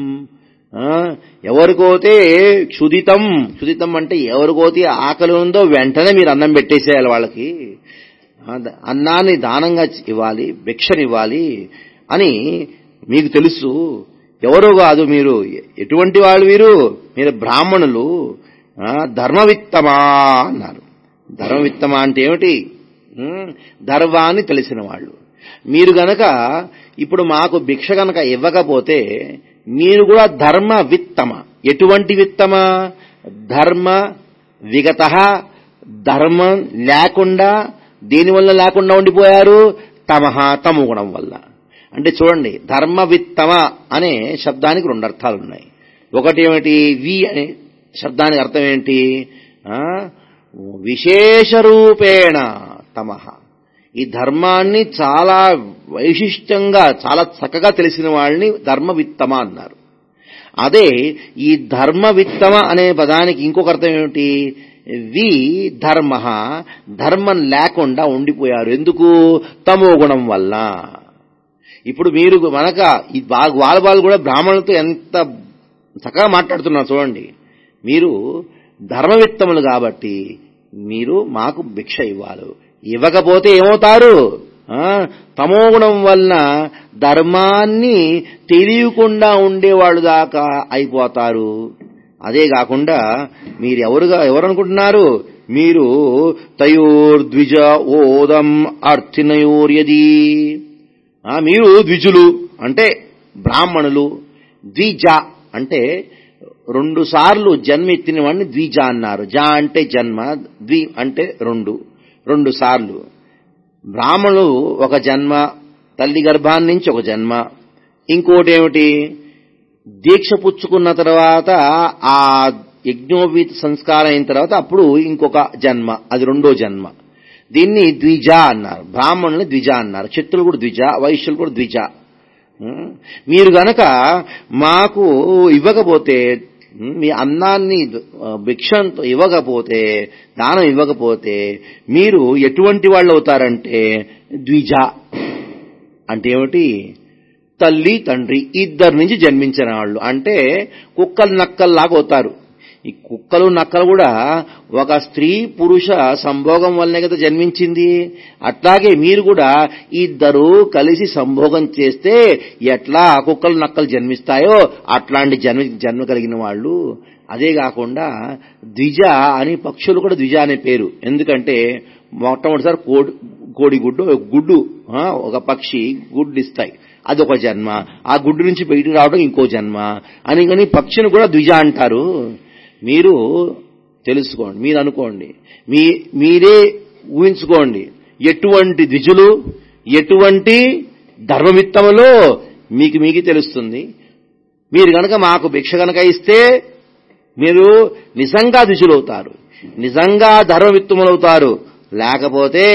ఎవరికోతే క్షుదితం క్షుదితం అంటే ఎవరికోతే ఆకలి ఉందో వెంటనే మీరు అన్నం పెట్టేసేయాలి వాళ్ళకి అన్నాన్ని దానంగా ఇవ్వాలి భిక్షనివ్వాలి అని మీకు తెలుసు ఎవరో కాదు మీరు ఎటువంటి వాళ్ళు మీరు మీరు బ్రాహ్మణులు ధర్మవిత్తమా అన్నారు ధర్మవిత్తమా అంటే ఏమిటి ధర్వాన్ని తెలిసిన వాళ్ళు మీరు గనక ఇప్పుడు మాకు భిక్ష గనక ఇవ్వకపోతే మీరు కూడా ధర్మ విత్తమ ఎటువంటి విత్తమ ధర్మ విగత ధర్మం లేకుండా దేనివల్ల లేకుండా ఉండిపోయారు తమహ తము గుణం వల్ల అంటే చూడండి ధర్మ విత్తమ అనే శబ్దానికి రెండు అర్థాలు ఉన్నాయి ఒకటి ఏమిటి వి అనే శబ్దానికి అర్థం ఏంటి విశేష రూపేణ తమహ ఈ ధర్మాన్ని చాలా వైశిష్టంగా చాలా చక్కగా తెలిసిన వాళ్ళని ధర్మవిత్తమ అన్నారు అదే ఈ ధర్మవిత్తమ అనే పదానికి ఇంకొక అర్థం ఏమిటి వి ధర్మ ధర్మం లేకుండా ఉండిపోయారు ఎందుకు తమో గుణం వల్ల ఇప్పుడు మీరు మనక ఈ బా- వాళ్ళ వాళ్ళు కూడా బ్రాహ్మణులతో ఎంత చక్కగా మాట్లాడుతున్నారు చూడండి మీరు ధర్మవిత్తములు కాబట్టి మీరు మాకు భిక్ష ఇవ్వాలి ఇవ్వకపోతే ఏమవుతారు ఆ, తమోగుణం వలన ధర్మాన్ని తెలియకుండా ఉండేవాళ్ళు దాకా అయిపోతారు అదే కాకుండా మీరు ఎవరుగా ఎవరనుకుంటున్నారు మీరు తయోర్ద్విజ ఓదం అర్థినయోర్యది ఆ, మీరు ద్విజులు అంటే బ్రాహ్మణులు ద్విజ అంటే రెండు సార్లు జన్మ ఎత్తిన వాడిని ద్విజ అన్నారు జ అంటే జన్మ ద్వి అంటే రెండు రెండు సార్లు బ్రాహ్మణులు ఒక జన్మ తల్లి గర్భాన్ని నుంచి ఒక జన్మ ఇంకోటి ఏమిటి దీక్ష పుచ్చుకున్న తర్వాత ఆ యజ్ఞోపీత సంస్కారం అయిన తర్వాత అప్పుడు ఇంకొక జన్మ అది రెండో జన్మ దీన్ని ద్విజ అన్నారు బ్రాహ్మణుల్ని ద్విజ అన్నారు క్షత్రులు కూడా ద్విజ వైశ్యులు కూడా ద్విజ ఉం? మీరు గనక మాకు ఇవ్వకపోతే ఉం, మీ అన్నాన్ని ఆ, భిక్షంతో ఇవ్వకపోతే దానం ఇవ్వకపోతే మీరు ఎటువంటి వాళ్ళు అవుతారంటే ద్విజ అంటే ఏమిటి తల్లి తండ్రి ఇద్దరి నుంచి జన్మించిన వాళ్ళు అంటే కుక్కలు నక్కల్లాగా అవుతారు ఈ కుక్కలు నక్కలు కూడా ఒక స్త్రీ పురుష సంభోగం వల్లనే కదా జన్మించింది అట్లాగే మీరు కూడా ఇద్దరు కలిసి సంభోగం చేస్తే ఎట్లా కుక్కలు నక్కలు జన్మిస్తాయో అట్లాంటి జన్మ జన్మ కలిగిన వాళ్ళు అదే కాకుండా ద్విజ అని పక్షులు కూడా ద్విజ అనే పేరు ఎందుకంటే మొట్టమొదటిసారి కోడి కోడి గుడ్డు ఒక గుడ్డు ఆ, ఒక పక్షి గుడ్డు ఇస్తాయి అది ఒక జన్మ ఆ గుడ్డు నుంచి బయటికి రావడం ఇంకో జన్మ అని కానీ పక్షిని కూడా ద్విజ అంటారు మీరు తెలుసుకోండి మీరు అనుకోండి మీ మీరే ఊహించుకోండి ఎటువంటి ద్విజులు ఎటువంటి ధర్మమిత్తములో మీకు మీకు తెలుస్తుంది మీరు గనక మాకు భిక్ష గనక ఇస్తే మీరు నిజంగా ద్విజులవుతారు నిజంగా ధర్మవిత్తములవుతారు లేకపోతే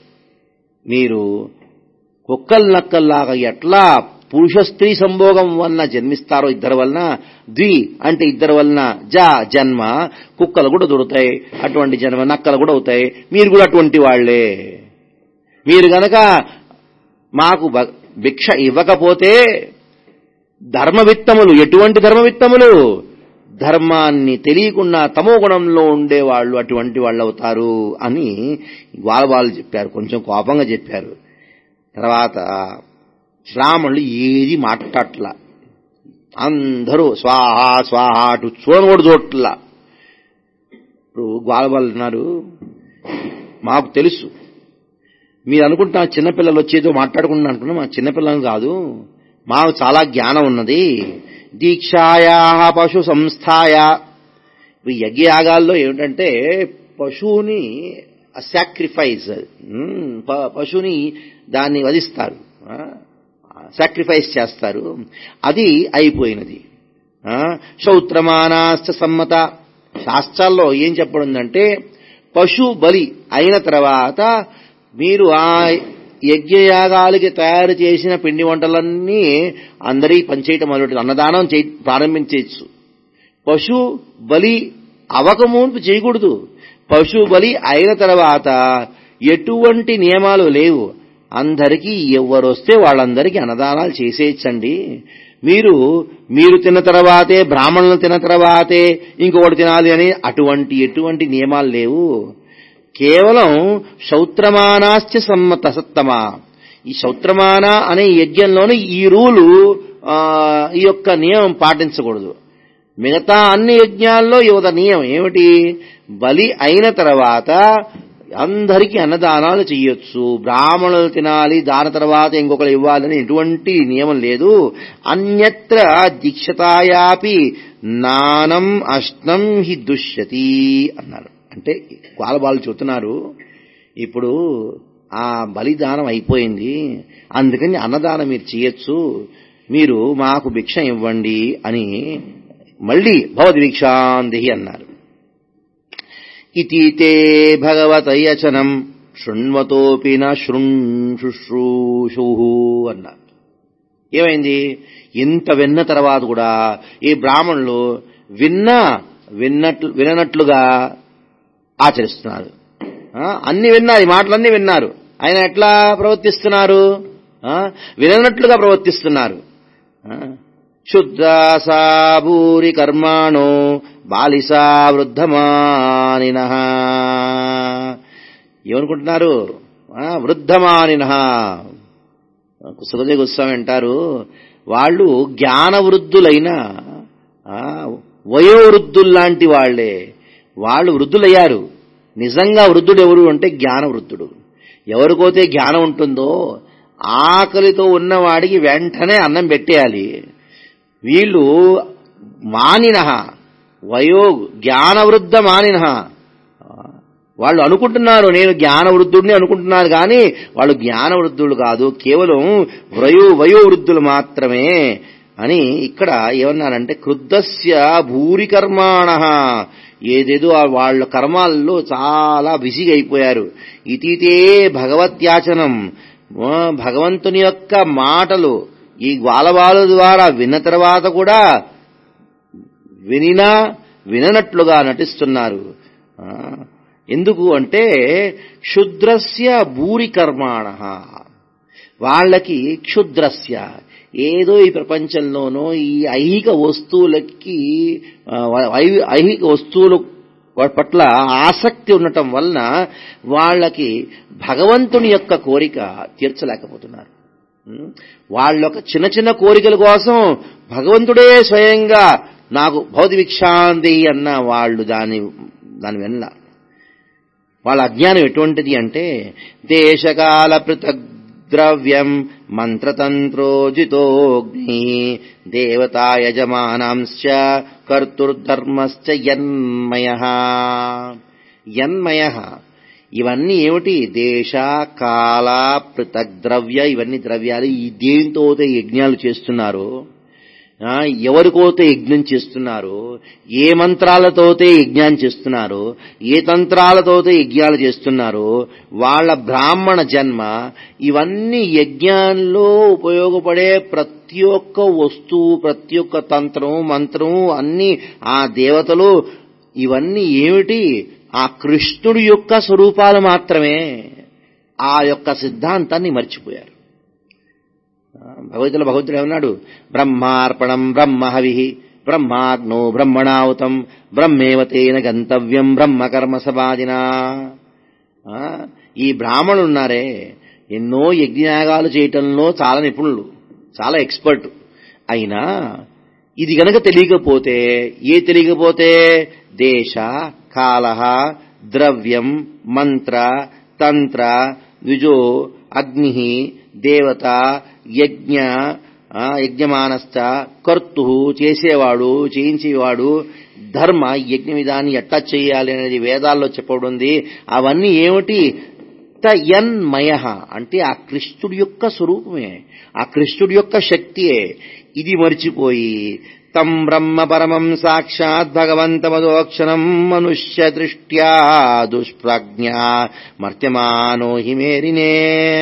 మీరు కుక్కల్ నక్కల్లాగా ఎట్లా పురుష స్త్రీ సంభోగం వలన జన్మిస్తారో ఇద్దరి వలన ద్వి అంటే ఇద్దరి వలన జ జన్మ కుక్కలు కూడా దొరుకుతాయి అటువంటి జన్మ నక్కలు కూడా అవుతాయి మీరు కూడా అటువంటి వాళ్లే మీరు గనక మాకు భ- భిక్ష ఇవ్వకపోతే ధర్మవిత్తములు ఎటువంటి ధర్మవిత్తములు ధర్మాన్ని తెలియకుండా తమో గుణంలో ఉండేవాళ్ళు అటువంటి వాళ్ళు అవుతారు అని వాళ్ళ వాళ్ళు చెప్పారు కొంచెం కోపంగా చెప్పారు తర్వాత బ్రాహ్మణులు ఏది మాట్లాడట్లా అందరూ స్వాహ స్వాహ అటు చూడని కూడా చూడట్లా ఇప్పుడు గోల వాళ్ళు ఉన్నారు మాకు తెలుసు మీరు అనుకుంటున్న చిన్నపిల్లలు వచ్చేదో మాట్లాడుకుంటున్నా అంటున్నా మా చిన్నపిల్లలు కాదు మాకు చాలా జ్ఞానం ఉన్నది దీక్షాయా పశు సంస్థాయ ఇప్పుడు యజ్ఞయాగాల్లో ఏమిటంటే పశువుని సాక్రిఫైస్ పశువుని దాన్ని వధిస్తారు సాక్రిఫైస్ చేస్తారు అది అయిపోయినది ఆ, శౌత్రమానాశ్చ సమ్మత శాస్త్రాల్లో ఏం చెప్పడుందంటే పశు బలి అయిన తర్వాత మీరు ఆ యజ్ఞయాగాలకి తయారు చేసిన పిండి వంటలన్నీ అందరికీ పనిచేయటం మొదలు అన్నదానం చేయ ప్రారంభించవచ్చు పశు బలి అవకముందు చేయకూడదు పశు బలి అయిన తర్వాత ఎటువంటి నియమాలు లేవు అందరికీ ఎవరొస్తే వాళ్ళందరికీ అన్నదానాలు చేసేయచ్చండి మీరు మీరు తిన్న తర్వాతే బ్రాహ్మణులు తిన్న తర్వాతే ఇంకొకటి తినాలి అని అటువంటి ఎటువంటి నియమాలు లేవు కేవలం శౌత్రమానాశ్చ సమ్మత సత్తమ ఈ శౌత్రమాన అనే యజ్ఞంలోని ఈ రూలు ఆ, ఈ యొక్క నియమం పాటించకూడదు మిగతా అన్ని యజ్ఞాల్లో యువత నియమం ఏమిటి బలి అయిన తర్వాత అందరికీ అన్నదానాలు చెయ్యొచ్చు బ్రాహ్మణులు తినాలి దాని తర్వాత ఇంకొకరు ఇవ్వాలని ఎటువంటి నియమం లేదు అన్యత్ర దీక్షతాయాపి నానం అష్నం హి దుష్యతి అన్నారు అంటే వాళ్ళు చెబుతున్నారు ఇప్పుడు ఆ బలిదానం అయిపోయింది అందుకని అన్నదానం మీరు చేయొచ్చు మీరు మాకు భిక్ష ఇవ్వండి అని మళ్ళీ భవతి భిక్షాందేహి అన్నారు ఇతి భగవతయచనం శృణ్వతోపి న శృంశుశ్రూషు అన్నారు ఏమైంది ఇంత విన్న తర్వాత కూడా ఈ బ్రాహ్మణులు విన్నా విన్నట్లు విననట్లుగా ఆచరిస్తున్నారు ఆ, అన్ని విన్నారు ఈ మాటలన్నీ విన్నారు ఆయన ఎట్లా ప్రవర్తిస్తున్నారు ఆ, విననట్లుగా ప్రవర్తిస్తున్నారు ఆ, క్షుద్రాసా భూరి కర్మాణో బాలిసా వృద్ధమానిన ఏమనుకుంటున్నారు ఆ, వృద్ధమానిన సుఖదేవ గోస్వామి అంటారు వాళ్ళు జ్ఞాన వృద్ధులైన ఆ, వయోవృద్ధుల్లాంటి వాళ్లే వాళ్ళు వృద్ధులయ్యారు నిజంగా వృద్ధుడు ఎవరు అంటే జ్ఞాన వృద్ధుడు ఎవరికైతే జ్ఞానం ఉంటుందో ఆకలితో ఉన్నవాడికి వెంటనే అన్నం పెట్టేయాలి వీళ్ళు మానిన వయో జ్ఞానవృద్ధ మానిన వాళ్ళు అనుకుంటున్నారు నేను జ్ఞానవృద్ధుడిని అనుకుంటున్నారు కానీ వాళ్ళు జ్ఞానవృద్ధులు కాదు కేవలం వయో వయోవృద్ధులు మాత్రమే అని ఇక్కడ ఏమన్నానంటే క్రుద్ధస్య భూరి కర్మాణ ఏదేదో ఆ వాళ్ళ కర్మాల్లో చాలా బిజీగా అయిపోయారు ఇతితే భగవత్యాచనం ఆ, భగవంతుని యొక్క మాటలు ఈ గ్వాలబాల ద్వారా విన్న తర్వాత కూడా వినినా విననట్లుగా నటిస్తున్నారు ఆ, ఎందుకు అంటే క్షుద్రస్య భూరి కర్మాణ వాళ్ళకి క్షుద్రస్య ఏదో ఈ ప్రపంచంలోనో ఈ ఐహిక వస్తువులకి ఆ, ఐ- ఐహిక వస్తువులు పట్ల ఆసక్తి ఉండటం వలన వాళ్ళకి భగవంతుని యొక్క కోరిక తీర్చలేకపోతున్నారు ఉం? వాళ్ళ యొక్క చిన్న చిన్న కోరికల కోసం భగవంతుడే స్వయంగా నాకు భౌతి విక్షాంతి అన్న వాళ్ళు దాని దాని వెన్న వాళ్ళ అజ్ఞానం ఎటువంటిది అంటే దేశకాల పృథక్ ద్రవ్యం మంత్రతంత్రోజితోగ్ని దేవతా యజమానాంశ్చ కర్తుర్ధర్మశ్చ యన్మయ యన్మయ ఇవన్నీ ఏమిటి దేశ కాల పృథక్ ద్రవ్య ఇవన్నీ ద్రవ్యాలు ఈ దేనితో యజ్ఞాలు చేస్తున్నారు ఆ, ఎవరికోతే యజ్ఞం చేస్తున్నారు ఏ మంత్రాలతోతే యజ్ఞాన్ని చేస్తున్నారు ఏ తంత్రాలతోతే యజ్ఞాలు చేస్తున్నారు వాళ్ళ బ్రాహ్మణ జన్మ ఇవన్నీ యజ్ఞాల్లో ఉపయోగపడే ప్రతి ఒక్క వస్తువు ప్రతి ఒక్క తంత్రం మంత్రం అన్ని ఆ దేవతలు ఇవన్నీ ఏమిటి ఆ కృష్ణుడి యొక్క స్వరూపాలు మాత్రమే ఆ యొక్క సిద్ధాంతాన్ని మర్చిపోయారు భగవద్గీతలో భగవంతుడు ఏమన్నాడు బ్రహ్మార్పణం బ్రహ్మ హవి బ్రహ్మాగ్నో బ్రహ్మణావుతం బ్రహ్మేవ తేన గంతవ్యం బ్రహ్మ కర్మ సమాధినా ఆ, ఈ బ్రాహ్మణులు ఉన్నారే ఎన్నో యజ్ఞయాగాలు చేయటంలో చాలా నిపుణులు చాలా ఎక్స్పర్ట్ అయినా ఇది గనక తెలియకపోతే ఏ తెలియకపోతే దేశ కాల ద్రవ్యం మంత్ర తంత్ర ద్విజో అగ్ని దేవత యజ్ఞ ఆ, యజ్ఞమానశ్చ కర్తు చేసేవాడు చేయించేవాడు ధర్మ యజ్ఞ విధాన్ని ఎట్లా చేయాలి అనేది వేదాల్లో చెప్పబడింది అవన్నీ ఏమిటి తయన్మయ అంటే ఆ కృష్ణుడి యొక్క స్వరూపమే ఆ కృష్ణుడి యొక్క శక్తియే ఇది మర్చిపోయి తం బ్రహ్మ పరమం సాక్షాత్ భగవంతమదోక్షణం మనుష్య దృష్ట్యా దుష్ప్రజ్ఞ మర్త్యమానో హిమేరినే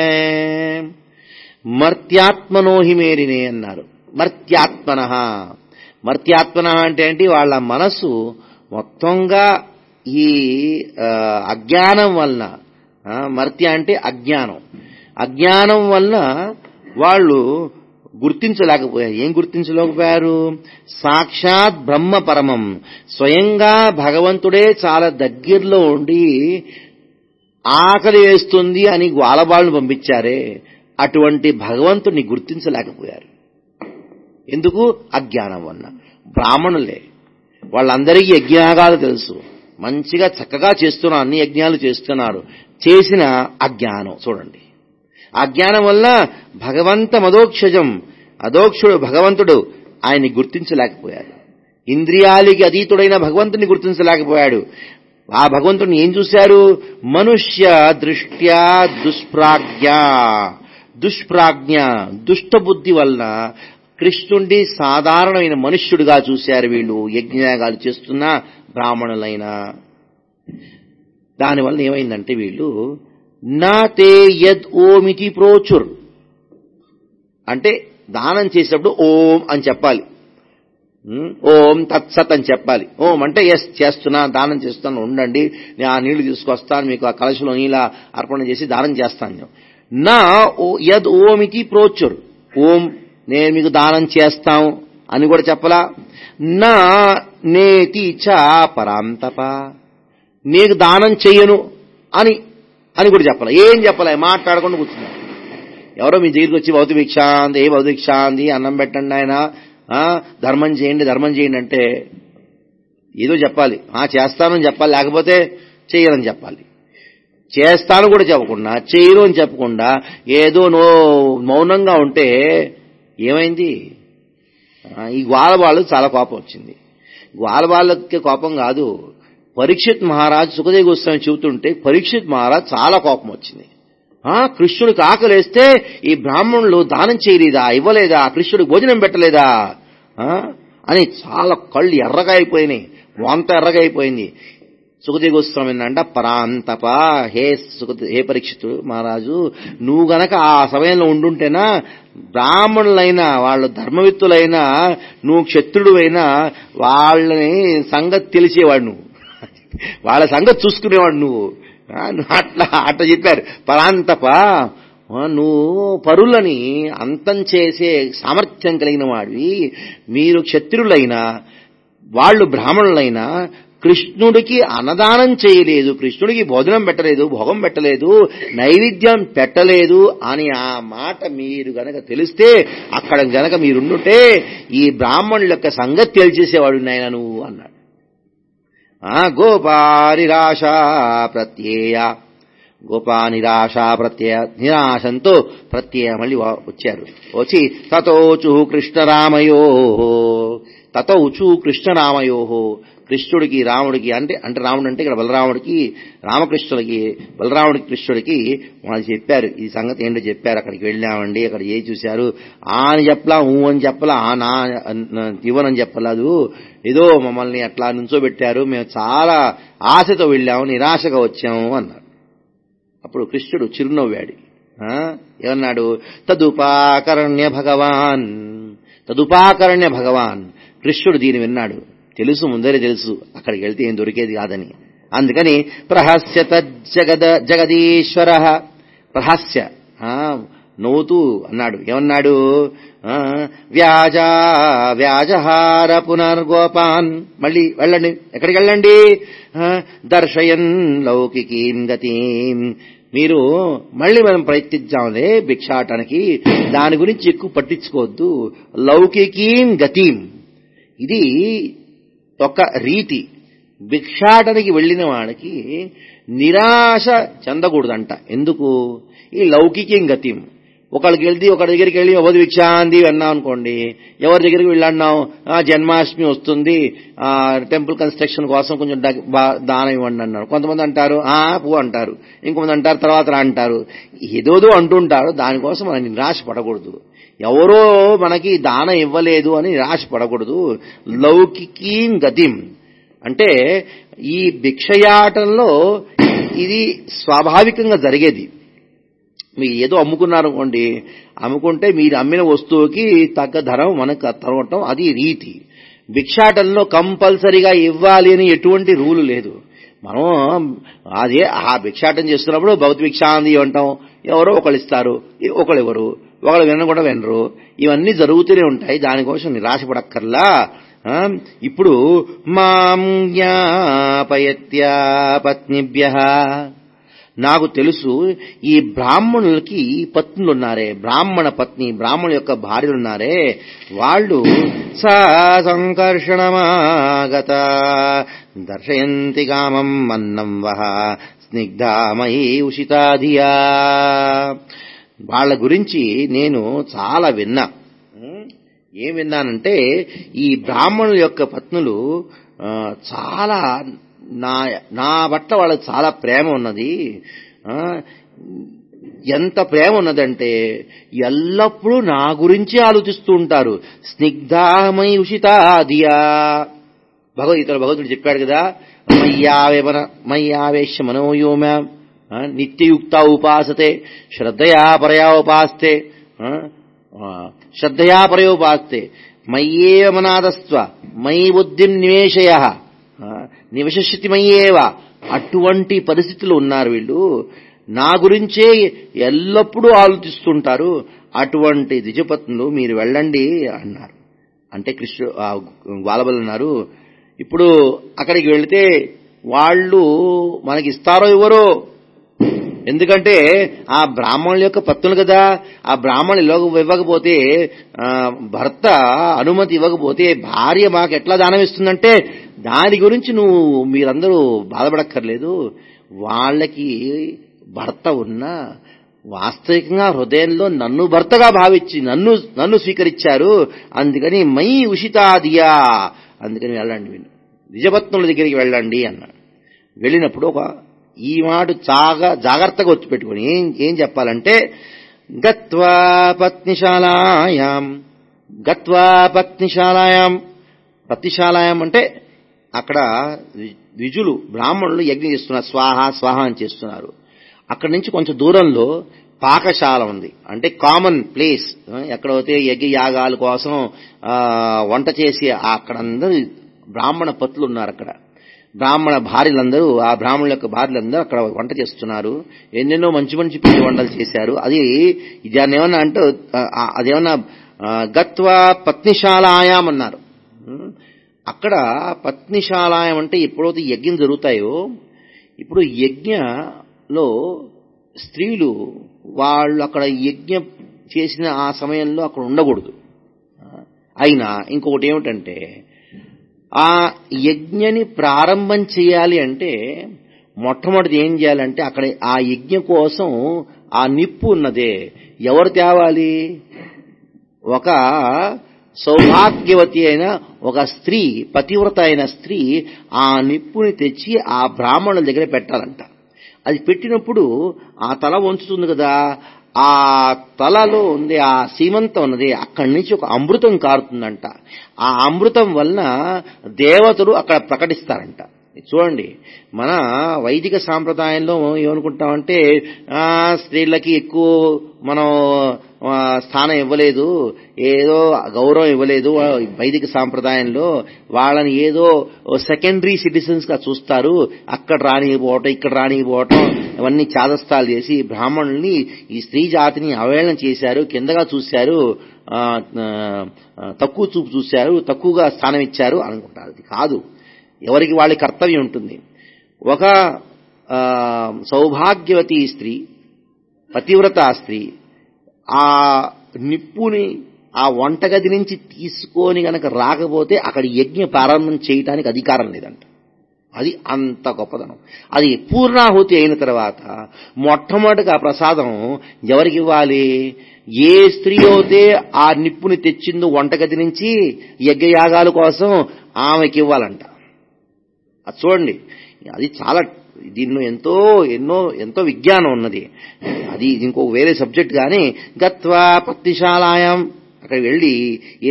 మర్త్యాత్మనో హిమేరినే అన్నారు మర్త్యాత్మన మర్త్యాత్మన అంటే ఏంటి వాళ్ళ మనసు మొత్తంగా ఈ ఆ, అజ్ఞానం వలన ఆ, మర్త్య అంటే అజ్ఞానం అజ్ఞానం వలన వాళ్ళు గుర్తించలేకపోయారు ఏం గుర్తించలేకపోయారు సాక్షాత్ బ్రహ్మ పరమం స్వయంగా భగవంతుడే చాలా దగ్గరలో ఉండి ఆకలి వేస్తుంది అని గ్వాలబాళ్ళను పంపించారే అటువంటి భగవంతుని గుర్తించలేకపోయారు ఎందుకు అజ్ఞానం వల్ల బ్రాహ్మణులే వాళ్ళందరికీ యజ్ఞాగాలు తెలుసు మంచిగా చక్కగా చేస్తున్నారు అన్ని యజ్ఞాలు చేస్తున్నారు చేసిన అజ్ఞానం చూడండి అజ్ఞానం వల్ల భగవంత మదోక్షజం అదోక్షుడు భగవంతుడు ఆయన్ని గుర్తించలేకపోయాడు ఇంద్రియాలకి అతీతుడైన భగవంతుని గుర్తించలేకపోయాడు ఆ భగవంతుని ఏం చూశారు మనుష్య దృష్ట్యా దుష్ప్రాజ్ఞ దుష్ప్రాజ్ఞ దుష్ట బుద్ధి వలన కృష్ణుండి సాధారణమైన మనుష్యుడిగా చూశారు వీళ్ళు యజ్ఞయాగాలు చేస్తున్న బ్రాహ్మణులైన దానివల్ల ఏమైందంటే వీళ్ళు నా తే యద్ ఓమితి ప్రోచుర్ అంటే దానం చేసేటప్పుడు ఓం అని చెప్పాలి ఉమ్, ఓం తత్సత్ అని చెప్పాలి ఓం అంటే ఎస్ చేస్తున్నా దానం చేస్తాను ఉండండి నేను ఆ నీళ్లు తీసుకొస్తాను మీకు ఆ కలశలో నీళ్ళ అర్పణ చేసి దానం చేస్తాను నా ఓ- యద్ ఓమితి ప్రోచుర్ ఓం నేను మీకు దానం చేస్తాం అని కూడా చెప్పలా నా నేతి చ పరాంతప నీకు దానం చెయ్యను అని అని కూడా చెప్పాలి ఏం చెప్పలే మాట్లాడకుండా కూర్చున్నా ఎవరో మీ దగ్గరికి వచ్చి భౌతిక భిక్షాంది ఏ భౌతిక భిక్షాంది అన్నం పెట్టండి ఆయన ఆ, ధర్మం చేయండి ధర్మం చేయండి అంటే ఏదో చెప్పాలి ఆ చేస్తానని చెప్పాలి లేకపోతే చేయనని చెప్పాలి చేస్తాను కూడా చెప్పకుండా చేయను అని చెప్పకుండా ఏదో నో మౌనంగా ఉంటే ఏమైంది ఆ, ఈ గ్వాల వాళ్ళు చాలా కోపం వచ్చింది గ్వాల వాళ్ళకి కోపం కాదు పరీక్షిత్ మహారాజ్ సుఖదేవ్ గోస్వామి చెబుతుంటే పరీక్షిత్ మహారాజ్ చాలా కోపం వచ్చింది ఆ కృష్ణుడికి ఆకలేస్తే ఈ బ్రాహ్మణులు దానం చేయలేదా ఇవ్వలేదా కృష్ణుడికి భోజనం పెట్టలేదా ఆ? అని చాలా కళ్ళు ఎర్రగా అయిపోయినాయి వంత ఎర్రగా అయిపోయింది సుఖదేవ గోస్వామి అంట పరాంతప హే సుఖ హే పరీక్షితు మహారాజు నువ్వు గనక ఆ సమయంలో ఉండుంటేనా బ్రాహ్మణులైనా వాళ్ళు ధర్మవిత్తులైనా నువ్వు క్షత్రుడు అయినా వాళ్ళని సంగతి తెలిసేవాడు నువ్వు వాళ్ళ సంగతి చూసుకునేవాడు నువ్వు ఆ, నువ్వు అట్లా అట్లా చెప్పారు పరాంతప ఆ, నువ్వు పరులని అంతం చేసే సామర్థ్యం కలిగిన వాడివి మీరు క్షత్రులైనా వాళ్ళు బ్రాహ్మణులైనా కృష్ణుడికి అన్నదానం చేయలేదు కృష్ణుడికి భోజనం పెట్టలేదు భోగం పెట్టలేదు నైవేద్యం పెట్టలేదు అని ఆ మాట మీరు గనక తెలిస్తే అక్కడ గనక మీరుండుంటే ఈ బ్రాహ్మణుల యొక్క సంగతి తెలిసేసేవాడు నాయన నువ్వు అన్నాడు ఆ గోపానిరాశ ప్రత్యయ గోపా నిరాశ ప్రత్యయ నిరాశంతో ప్రత్యయ మళ్ళీ వా- వచ్చారు వచ్చి తతోచు కృష్ణరామయో తతౌచు కృష్ణరామయో కృష్ణుడికి రాముడికి అంటే అంటే రాముడు అంటే ఇక్కడ బలరాముడికి రామకృష్ణుడికి బలరాముడికి కృష్ణుడికి వాళ్ళు చెప్పారు ఈ సంగతి ఏంటో చెప్పారు అక్కడికి వెళ్ళామండి అక్కడ ఏ చూశారు ఆ అని చెప్పలా ఊ అని చెప్పలా ఆ నా ఇవ్వనని చెప్పలేదు ఏదో మమ్మల్ని అట్లా నుంచోబెట్టారు మేము చాలా ఆశతో వెళ్ళాము నిరాశగా వచ్చాము అన్నారు అప్పుడు కృష్ణుడు చిరునవ్వాడు ఆ? ఏమన్నాడు తదుపాకరణ్య భగవాన్ తదుపాకరణ్య భగవాన్ కృష్ణుడు దీని విన్నాడు తెలుసు ముందరే తెలుసు అక్కడికి వెళ్తే ఏం దొరికేది కాదని అందుకని ప్రహస్య తజ్జగద జగదీశ్వర ప్రహస్య ఆ, నవ్వుతూ అన్నాడు ఏమన్నాడు ఆ, వ్యాజ వ్యాజహార పునర్గోపాన్ మళ్ళీ వెళ్ళండి ఎక్కడికి వెళ్ళండి ఆ, దర్శయన్ లౌకికీం గతీం మీరు మళ్ళీ మనం ప్రయత్నించామలే భిక్షాటనకి దాని గురించి ఎక్కువ పట్టించుకోవద్దు లౌకికీం గతీం ఇది ఒక రీతి భిక్షాటనకి వెళ్ళిన వాడికి నిరాశ చెందకూడదంట ఎందుకు ఈ లౌకికం గతిం ఒకళ్ళకి వెళ్తే ఒకరి దగ్గరికి వెళ్ళి అవధి భిక్షాంది అన్నాం అనుకోండి ఎవరి దగ్గరికి వెళ్ళన్నాం ఆ జన్మాష్టమి వస్తుంది ఆ టెంపుల్ కన్స్ట్రక్షన్ కోసం కొంచెం డ- బా- దానం ఇవ్వండి అన్నారు కొంతమంది అంటారు ఆ పూ అంటారు ఇంకొంతమంది అంటారు తర్వాత రా అంటారు ఏదోదో అంటుంటారు దానికోసం మనం నిరాశ పడకూడదు ఎవరో మనకి దానం ఇవ్వలేదు అని నిరాశ పడకూడదు లౌకికీం గతిం అంటే ఈ భిక్షయాటంలో ఇది స్వాభావికంగా జరిగేది మీరు ఏదో అమ్ముకున్నారు అనుకోండి అమ్ముకుంటే మీరు అమ్మిన వస్తువుకి తగ్గ ధరం మనకు తరగటం అది రీతి భిక్షాటంలో కంపల్సరీగా ఇవ్వాలి అని ఎటువంటి రూలు లేదు మనం అదే ఆ భిక్షాటం చేస్తున్నప్పుడు భౌతి భిక్షాంది అంటాం ఎవరో ఒకళ్ళు ఇస్తారు ఒకళ్ళు ఎవరు ఒకళ్ళు వినరు కూడా వినరు ఇవన్నీ జరుగుతూనే ఉంటాయి దానికోసం నిరాశపడక్కర్లా ఆ, ఇప్పుడు మాం జ్ఞాపయత్యా పత్నిభ్య నాకు తెలుసు ఈ బ్రాహ్మణులకి పత్నులు ఉన్నారే బ్రాహ్మణ పత్ని బ్రాహ్మణుల యొక్క భార్యలు ఉన్నారే వాళ్ళు సా సంకర్షణమాగత దర్శయంతి కామం అన్నం వహ స్నిగ్ధామయీ ఉషితాధియా వాళ్ళ గురించి నేను చాలా విన్నా ఉం? ఏం విన్నానంటే ఈ బ్రాహ్మణుల యొక్క పత్నులు ఆ, చాలా నా నా పట్ల వాళ్ళకి చాలా ప్రేమ ఉన్నది ఆ, ఎంత ప్రేమ ఉన్నదంటే ఎల్లప్పుడూ నా గురించే ఆలోచిస్తూ ఉంటారు స్నిగ్ధామై ఉషితాదియా భగవద్గీతలో భగవంతుడు చెప్పాడు కదా మయ్యావేమన మయ్యావేశ్య మనోయోమ ఆ, నిత్యయుక్త ఉపాసతే శ్రద్ధయా పరయా ఉపాస్తే ఆ, ఆ, శ్రద్ధయా పరయోపాస్తే మయ్యేవ మనాదస్వ మయి బుద్ధిం నివేశయ నివశితి మయ్యేవ అటువంటి పరిస్థితులు ఉన్నారు వీళ్ళు నా గురించే ఎల్లప్పుడూ ఆలోచిస్తుంటారు అటువంటి ద్విజపత్నులు మీరు వెళ్ళండి అన్నారు అంటే కృష్ణు బాలబలు అన్నారు ఇప్పుడు అక్కడికి వెళితే వాళ్ళు మనకి ఇస్తారో ఇవ్వరో ఎందుకంటే ఆ బ్రాహ్మణుల యొక్క పత్తులు కదా ఆ బ్రాహ్మణులు ఇవ్వక- ఇవ్వకపోతే ఆ, భర్త అనుమతి ఇవ్వకపోతే భార్య మాకు ఎట్లా దానం ఇస్తుందంటే దాని గురించి నువ్వు మీరందరూ బాధపడక్కర్లేదు వాళ్ళకి భర్త ఉన్నా వాస్తవికంగా హృదయంలో నన్ను భర్తగా భావించి నన్ను నన్ను స్వీకరించారు అందుకని మై ఉషితాదియా అందుకని వెళ్ళండి మీరు నిజపత్నుల దగ్గరికి వెళ్ళండి అన్నాడు వెళ్ళినప్పుడు ఒక ఈ మాట చాగా జాగ్రత్తగా వచ్చి పెట్టుకుని ఏం ఏం చెప్పాలంటే గత్వా పత్నిశాలాయాం గత్వా పత్నిశాలాయాం పత్నిశాలాయాం అంటే అక్కడ ద్వి- ద్విజులు బ్రాహ్మణులు యజ్ఞం చేస్తున్నారు స్వాహ స్వాహ అని చేస్తున్నారు అక్కడి నుంచి కొంచెం దూరంలో పాకశాల ఉంది అంటే కామన్ ప్లేస్ ఎక్కడైతే యజ్ఞ యాగాల కోసం ఆ, వంట చేసి అక్కడ అందరూ బ్రాహ్మణ పత్తులు ఉన్నారు అక్కడ బ్రాహ్మణ భార్యలందరూ ఆ బ్రాహ్మణుల యొక్క భార్యలందరూ అక్కడ వంట చేస్తున్నారు ఎన్నెన్నో మంచి మంచి పిండి వంటలు చేశారు అది దాన్ని ఏమన్నా అంటే ఆ, అదేమన్నా ఆ, గత్వా పత్నిశాలాయాం అన్నారు ఉం? అక్కడ పత్నిశాలాయం అంటే ఎప్పుడైతే యజ్ఞం జరుగుతాయో ఇప్పుడు యజ్ఞలో స్త్రీలు వాళ్ళు అక్కడ యజ్ఞం చేసిన ఆ సమయంలో అక్కడ ఉండకూడదు అయినా ఇంకొకటి ఏమిటంటే ఆ యజ్ఞని ప్రారంభం చేయాలి అంటే మొట్టమొదటి ఏం చేయాలంటే అక్కడ ఆ యజ్ఞ కోసం ఆ నిప్పు ఉన్నదే ఎవరు తేవాలి ఒక సౌభాగ్యవతి అయిన ఒక స్త్రీ పతివ్రత అయిన స్త్రీ ఆ నిప్పుని తెచ్చి ఆ బ్రాహ్మణుల దగ్గర పెట్టాలంట అది పెట్టినప్పుడు ఆ తల వంచుతుంది కదా ఆ తలలో ఉంది ఆ సీమంతం ఉన్నది అక్కడి నుంచి ఒక అమృతం కారుతుందంట ఆ అమృతం వలన దేవతలు అక్కడ ప్రకటిస్తారంట చూడండి మన వైదిక సాంప్రదాయంలో ఏమనుకుంటామంటే ఆ, స్త్రీలకి ఎక్కువ మనం ఆ, స్థానం ఇవ్వలేదు ఏదో గౌరవం ఇవ్వలేదు వైదిక సాంప్రదాయంలో వాళ్ళని ఏదో సెకండరీ సిటిజన్స్ గా చూస్తారు అక్కడ రానిపోవటం ఇక్కడ రానిపోవటం ఇవన్నీ చాదస్తాలు చేసి బ్రాహ్మణుల్ని ఈ స్త్రీ జాతిని అవహేళన చేశారు కిందగా చూశారు ఆ, ఆ, తక్కువ చూపు చూశారు తక్కువగా స్థానం ఇచ్చారు అనుకుంటారు అది కాదు ఎవరికి వాళ్ళ కర్తవ్యం ఉంటుంది ఒక ఆ, సౌభాగ్యవతి స్త్రీ పతివ్రత స్త్రీ ఆ నిప్పుని ఆ వంటగది నుంచి తీసుకొని గనక రాకపోతే అక్కడ యజ్ఞ ప్రారంభం చేయటానికి అధికారం లేదంట అది అంత గొప్పదనం అది పూర్ణాహుతి అయిన తర్వాత మొట్టమొదటిగా ఆ ప్రసాదం ఎవరికి ఇవ్వాలి ఏ స్త్రీ అయితే ఆ నిప్పుని తెచ్చిందో వంటగది నుంచి యజ్ఞయాగాల కోసం ఆమెకి ఇవ్వాలంట అది చూడండి అది చాలా దీనిలో ఎంతో ఎన్నో ఎంతో విజ్ఞానం ఉన్నది అది ఇంకో వేరే సబ్జెక్ట్ కానీ గత్వా పత్తిశాలాయం అక్కడ వెళ్ళి ఏ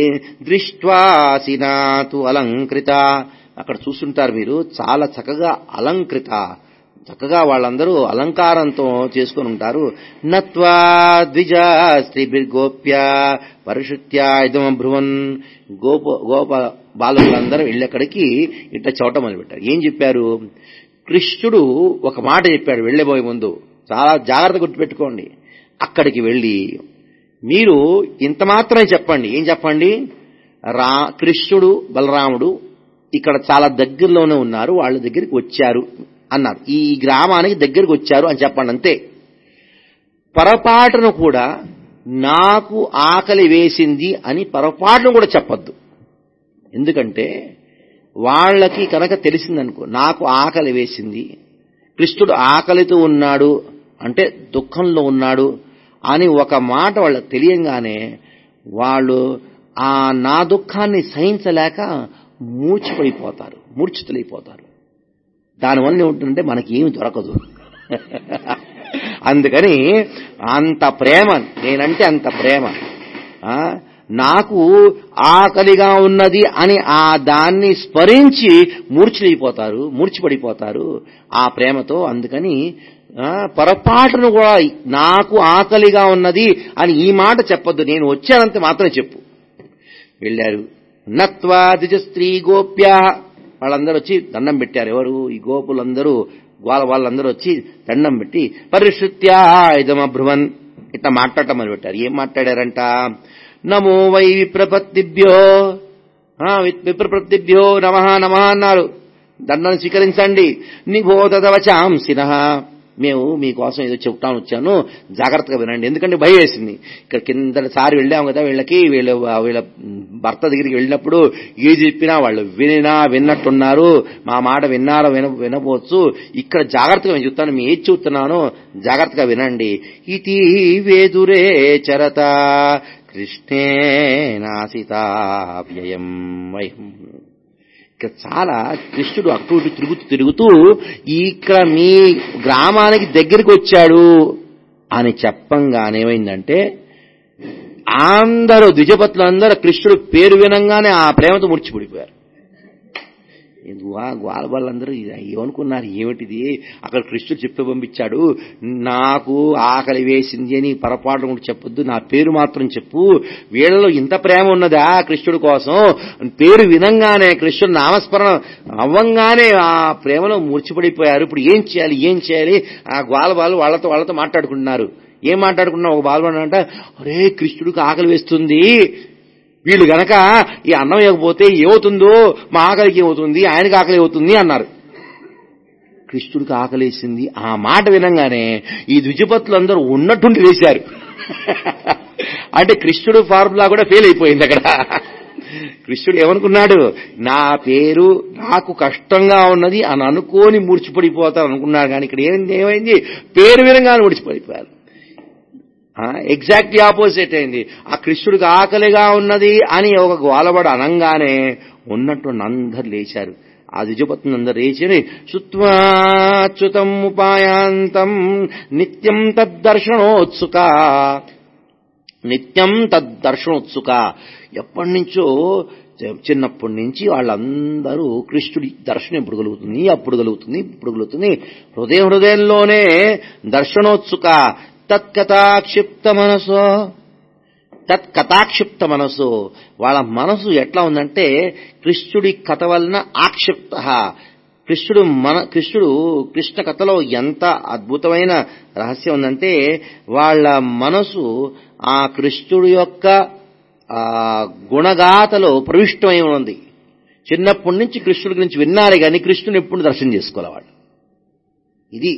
దృష్ట్వాసినాతు అలంకృత అక్కడ చూస్తుంటారు మీరు చాలా చక్కగా అలంకృత చక్కగా వాళ్ళందరూ అలంకారంతో చేసుకొని ఉంటారు నత్వా ద్విజ స్త్రీభిర్గోప్య పరిశుత్య ఇదమ భ్రువన్ గోప గోప బాలకులందరూ వెళ్ళక్కడికి ఇట్లా చోట మొదలుపెట్టారు ఏం చెప్పారు కృష్ణుడు ఒక మాట చెప్పాడు వెళ్ళబోయే ముందు చాలా జాగ్రత్త గుర్తుపెట్టుకోండి అక్కడికి వెళ్ళి మీరు ఇంత మాత్రమే చెప్పండి ఏం చెప్పండి రా కృష్ణుడు బలరాముడు ఇక్కడ చాలా దగ్గరలోనే ఉన్నారు వాళ్ళ దగ్గరికి వచ్చారు అన్నారు ఈ గ్రామానికి దగ్గరికి వచ్చారు అని చెప్పండి అంతే పొరపాటును కూడా నాకు ఆకలి వేసింది అని పొరపాటును కూడా చెప్పొద్దు ఎందుకంటే వాళ్ళకి కనుక తెలిసిందనుకో నాకు ఆకలి వేసింది కృష్ణుడు ఆకలితో ఉన్నాడు అంటే దుఃఖంలో ఉన్నాడు అని ఒక మాట వాళ్ళకి తెలియంగానే వాళ్ళు ఆ నా దుఃఖాన్ని సహించలేక మూర్చిపడిపోతారు మూర్ఛితులైపోతారు దానివల్ల ఏముంటుందంటే మనకి ఏమి దొరకదు అందుకని అంత ప్రేమ నేనంటే అంత ప్రేమ ఆ, నాకు ఆకలిగా ఉన్నది అని ఆ దాన్ని స్మరించి మూర్ఛలైపోతారు మూర్చిపడిపోతారు ఆ ప్రేమతో అందుకని ఆ, పొరపాటును కూడా నాకు ఆకలిగా ఉన్నది అని ఈ మాట చెప్పొద్దు నేను వచ్చానంత మాత్రమే చెప్పు వెళ్ళారు నత్వా ద్విజ స్త్రీ గోప్య వాళ్ళందరూ వచ్చి దండం పెట్టారు ఎవరు ఈ గోపులందరూ వాళ్ళ వాళ్ళందరూ వచ్చి దండం పెట్టి పరిశృత్యా ఇదమభ్రువన్ ఇట్లా మాట్లాడటం మొదలు పెట్టారు ఏం మాట్లాడారంట నమో వై విప్రపత్తిభ్యో ఆ, వి- విప్రపత్తిభ్యో నమ నమ అన్నారు దండను స్వీకరించండి నిబోధవచాంసిన మేము మీకోసం ఏదో చెప్తాను వచ్చాను జాగ్రత్తగా వినండి ఎందుకంటే భయం వేసింది ఇక్కడ కింద సారి వెళ్ళాం కదా వీళ్ళకి వీళ్ళ వీళ్ళ భర్త దగ్గరికి వెళ్ళినప్పుడు ఏది చెప్పినా వాళ్ళు వినినా విన్నట్టున్నారు మా మాట విన్నారో విన వినపోవచ్చు ఇక్కడ జాగ్రత్తగా నేను చెప్తాను మీ ఏది చెప్తున్నానో జాగ్రత్తగా వినండి ఇది వేదురే చరత కృష్ణే నాసితా వ్యయం వయం ఇక్కడ చాలా కృష్ణుడు అటు ఇటు తిరుగుతూ తిరుగుతూ ఇక్కడ మీ గ్రామానికి దగ్గరికి వచ్చాడు అని చెప్పంగానే ఏమైందంటే అందరూ ద్విజపత్రులు అందరూ కృష్ణుడు పేరు వినంగానే ఆ ప్రేమతో ముడిచిపడిపోయారు వాళ్ళ వాళ్ళందరూ ఏమనుకున్నారు ఏమిటిది అక్కడ కృష్ణుడు చెప్పి పంపించాడు నాకు ఆకలి వేసింది అని పొరపాటు కూడా చెప్పొద్దు నా పేరు మాత్రం చెప్పు వీళ్ళలో ఇంత ప్రేమ ఉన్నదా కృష్ణుడి కోసం పేరు వినంగానే కృష్ణుడు నామస్మరణ అవ్వంగానే ఆ ప్రేమలో మూర్చిపడిపోయారు ఇప్పుడు ఏం చేయాలి ఏం చేయాలి ఆ గ్వాల వాళ్ళు వాళ్ళతో వాళ్ళతో మాట్లాడుకుంటున్నారు ఏం మాట్లాడుకున్నా ఒక బాలవాడు అంట అరే కృష్ణుడికి ఆకలి వేస్తుంది వీళ్ళు గనక ఈ అన్నం ఇవ్వకపోతే ఏమవుతుందో మా ఆకలికి ఏమవుతుంది ఆయనకి ఆకలి అవుతుంది అన్నారు కృష్ణుడికి ఆకలేసింది ఆ మాట వినంగానే ఈ ద్విజపత్తులందరూ ఉన్నట్టుండి వేశారు అంటే కృష్ణుడు ఫార్ములా కూడా ఫెయిల్ అయిపోయింది అక్కడ కృష్ణుడు ఏమనుకున్నాడు నా పేరు నాకు కష్టంగా ఉన్నది అని అనుకోని మూర్చిపడిపోతాను అనుకున్నాడు కానీ ఇక్కడ ఏమైంది ఏమైంది పేరు వినంగానే మూర్చిపడిపోయారు ఎగ్జాక్ట్లీ ఆపోజిట్ అయింది ఆ కృష్ణుడికి ఆకలిగా ఉన్నది అని ఒక గోలబడు అనంగానే ఉన్నట్టు అందరు లేచారు ఆ ద్విజపత్ని అందరు లేచి శుత్వాచ్యుతం ఉపాయాంతం నిత్యం తద్దర్శనోత్సుక నిత్యం తద్దర్శనోత్సుక ఎప్పటి నుంచో చిన్నప్పటి నుంచి వాళ్ళందరూ కృష్ణుడి దర్శనం ఎప్పుడు కలుగుతుంది అప్పుడు కలుగుతుంది ఇప్పుడు కలుగుతుంది హృదయం హృదయంలోనే దర్శనోత్సుక తత్కథాక్షిప్త మనసు తత్కథాక్షిప్త మనసు వాళ్ళ మనసు ఎట్లా ఉందంటే కృష్ణుడి కథ వలన ఆక్షిప్త కృష్ణుడు మన కృష్ణుడు కృష్ణ కథలో ఎంత అద్భుతమైన రహస్యం ఉందంటే వాళ్ళ మనసు ఆ కృష్ణుడి యొక్క ఆ గుణగాథలో ప్రవిష్టమై ఉంది చిన్నప్పటి నుంచి కృష్ణుడి గురించి విన్నారే కానీ కృష్ణుని ఎప్పుడు దర్శనం చేసుకోవాలి వాళ్ళు ఇది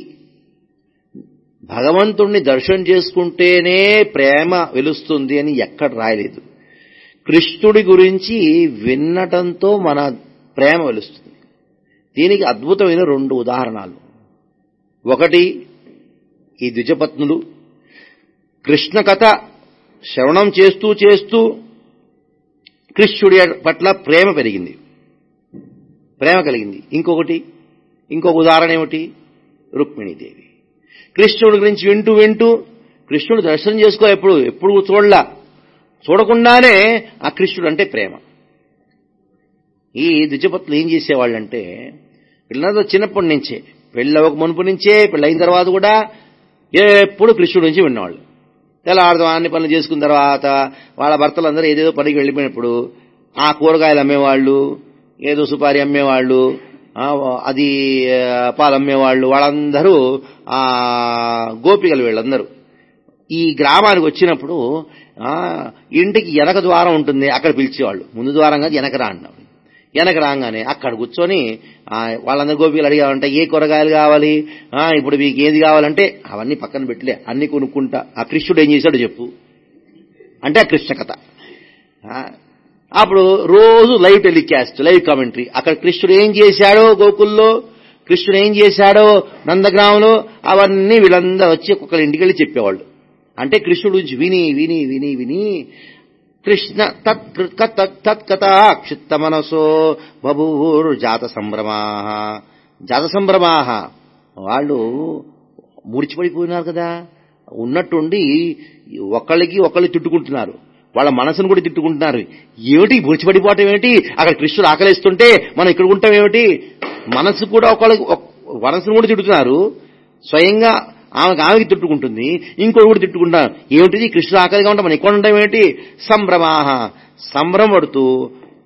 భగవంతుణ్ణి దర్శనం చేసుకుంటేనే ప్రేమ వెలుస్తుంది అని ఎక్కడ రాయలేదు కృష్ణుడి గురించి విన్నటంతో మన ప్రేమ వెలుస్తుంది దీనికి అద్భుతమైన రెండు ఉదాహరణలు ఒకటి ఈ ద్విజపత్నులు కృష్ణ కథ శ్రవణం చేస్తూ చేస్తూ కృష్ణుడి పట్ల ప్రేమ పెరిగింది ప్రేమ కలిగింది ఇంకొకటి ఇంకొక ఉదాహరణ ఏమిటి రుక్మిణీదేవి కృష్ణుడి గురించి వింటూ వింటూ కృష్ణుడు దర్శనం చేసుకో ఎప్పుడు ఎప్పుడు చూడలా చూడకుండానే ఆ కృష్ణుడు అంటే ప్రేమ ఈ ద్విజపత్తులు ఏం చేసేవాళ్ళంటే పిల్లలతో చిన్నప్పటి నుంచే పెళ్ళవక మునుపు నుంచే పెళ్ళైన తర్వాత కూడా ఎప్పుడు కృష్ణుడి నుంచి విన్నవాళ్ళు తెల్లవారుదాం అన్ని పనులు చేసుకున్న తర్వాత వాళ్ళ భర్తలందరూ ఏదేదో పనికి వెళ్ళిపోయినప్పుడు ఆ కూరగాయలు అమ్మేవాళ్ళు ఏదో సుపారి అమ్మేవాళ్ళు అది పాలు అమ్మేవాళ్ళు వాళ్ళందరూ ఆ గోపికలు వీళ్ళందరూ ఈ గ్రామానికి వచ్చినప్పుడు ఇంటికి వెనక ద్వారం ఉంటుంది అక్కడ పిలిచేవాళ్ళు ముందు ద్వారం కాదు వెనక రా అన్నాడు వెనక రాగానే అక్కడ కూర్చొని వాళ్ళందరూ గోపికలు అడిగామంటే ఏ కూరగాయలు కావాలి ఇప్పుడు మీకు ఏది కావాలంటే అవన్నీ పక్కన పెట్టలే అన్ని కొనుక్కుంటా ఆ కృష్ణుడు ఏం చేశాడు చెప్పు అంటే ఆ కృష్ణ కథ అప్పుడు రోజు లైవ్ టెలికాస్ట్ లైవ్ కామెంటరీ అక్కడ కృష్ణుడు ఏం చేశాడో గోకుల్లో కృష్ణుడు ఏం చేశాడో నందగ్రామంలో అవన్నీ వీళ్ళందరూ వచ్చి ఒక్కొక్కరి ఇంటికి వెళ్ళి చెప్పేవాళ్ళు అంటే కృష్ణుడు గురించి విని విని విని విని కృష్ణ తత్కథాక్షిత్త మనసో బభూర్ జాత సంభ్రమా జాత సంభ్రమా వాళ్ళు ముడిచిపడిపోయినారు కదా ఉన్నట్టుండి ఒకళ్ళకి ఒకళ్ళు తిట్టుకుంటున్నారు వాళ్ళ మనసును కూడా తిట్టుకుంటున్నారు ఏమిటి ముడిచిపడిపోవటం ఏమిటి అక్కడ కృష్ణుడు ఆకలిస్తుంటే మనం ఇక్కడ ఉంటాం ఏమిటి మనసు కూడా ఒకళ్ళకి మనసును కూడా తిట్టుతున్నారు స్వయంగా ఆమెకు ఆమెకి తిట్టుకుంటుంది ఇంకోటి కూడా తిట్టుకుంటాం ఏమిటిది కృష్ణుడు ఆకలిగా ఉంటాం మనం ఎక్కడ ఉంటాం ఏమిటి సంభ్రమాహ సంభ్రమపడుతూ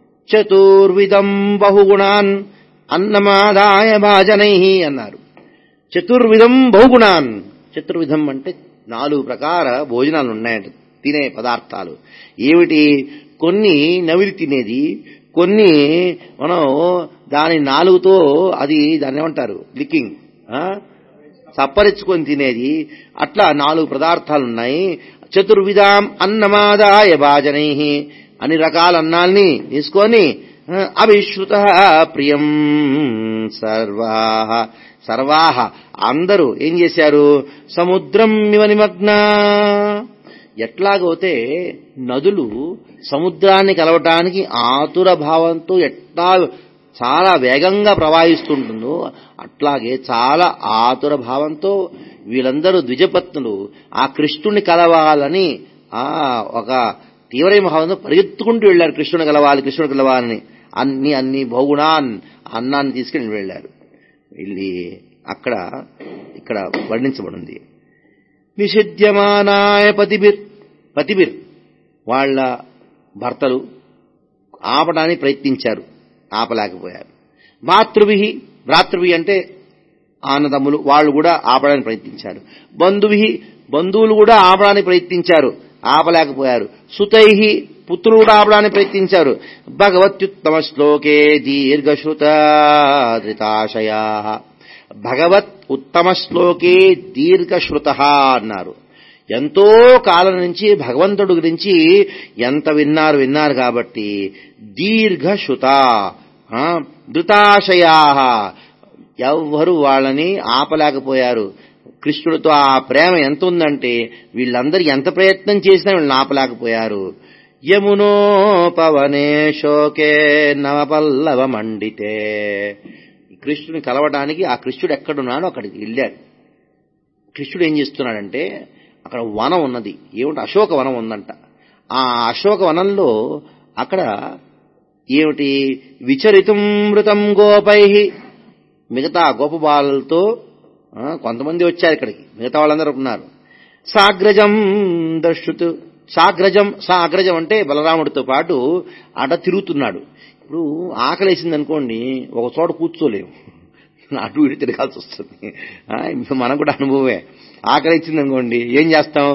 చతుర్విధం బహుగుణాన్ అన్నమాదాయ భాజనై అన్నారు చతుర్విధం బహుగుణాన్ చతుర్విధం అంటే నాలుగు ప్రకార భోజనాలు ఉన్నాయంట తినే పదార్థాలు ఏమిటి కొన్ని నవిలి తినేది కొన్ని మనం దాని నాలుగుతో అది దాన్ని ఏమంటారు లిక్కింగ్ సప్పరించుకొని తినేది అట్లా నాలుగు పదార్థాలు ఉన్నాయి చతుర్విధాం అన్నమాదాయ భాజనై అన్ని రకాల అన్నాల్ని తీసుకొని అవిశ్రుత ప్రియం సర్వాహ సర్వాహ అందరూ ఏం చేశారు సముద్రం ఇవ నిమగ్న ఎట్లాగైతే నదులు సముద్రాన్ని కలవటానికి ఆతుర భావంతో ఎట్లా చాలా వేగంగా ప్రవహిస్తుంటుందో అట్లాగే చాలా ఆతుర భావంతో వీళ్ళందరూ ద్విజపత్నులు ఆ కృష్ణుని కలవాలని ఆ ఒక తీవ్రమైన భావంతో పరిగెత్తుకుంటూ వెళ్ళారు కృష్ణుని కలవాలి కృష్ణుని కలవాలని అన్ని అన్ని బహుగుణాన్ అన్నాన్ని తీసుకుని వెళ్ళారు వెళ్ళి అక్కడ ఇక్కడ వర్ణించబడింది నిషిద్యమానాయ పతిబిర్ పతిబిర్ వాళ్ళ భర్తలు ఆపడానికి ప్రయత్నించారు ఆపలేకపోయారు మాతృభి భ్రాతృభి అంటే ఆనదమ్ములు వాళ్ళు కూడా ఆపడానికి ప్రయత్నించారు బంధువి బంధువులు కూడా ఆపడానికి ప్రయత్నించారు ఆపలేకపోయారు సుతై పుత్రులు కూడా ఆపడానికి ప్రయత్నించారు భగవత్యుత్తమ శ్లోకే దీర్ఘశ్రుత ధృతాశయా భగవత్ ఉత్తమ శ్లోకే దీర్ఘశ్రుత అన్నారు ఎంతో కాలం నుంచి భగవంతుడు గురించి ఎంత విన్నారు విన్నారు కాబట్టి దీర్ఘశ్రుత ధృతాశయా ఎవ్వరు వాళ్ళని ఆపలేకపోయారు కృష్ణుడితో ఆ ప్రేమ ఎంత ఉందంటే వీళ్ళందరూ ఎంత ప్రయత్నం చేసినా వీళ్ళని ఆపలేకపోయారు యమునో పవనే శోకే నవపల్లవ మండితే కృష్ణుని కలవడానికి ఆ కృష్ణుడు ఎక్కడున్నాడో అక్కడికి వెళ్ళాడు కృష్ణుడు ఏం చేస్తున్నాడంటే అక్కడ వనం ఉన్నది ఏమిటి అశోక వనం ఉందంట ఆ అశోక వనంలో అక్కడ ఏమిటి విచరితం మృతం గోపై మిగతా గోపబాలతో కొంతమంది వచ్చారు ఇక్కడికి మిగతా వాళ్ళందరూ ఉన్నారు సాగ్రజం దర్శుతు సాగ్రజం సాగ్రజం అంటే బలరాముడితో పాటు అట తిరుగుతున్నాడు ఇప్పుడు ఆకలేసింది అనుకోండి ఒక చోట కూర్చోలేము అటు ఇటు తిరగాల్సి వస్తుంది మనకు కూడా అనుభవమే ఆకలి ఇచ్చింది అనుకోండి ఏం చేస్తాం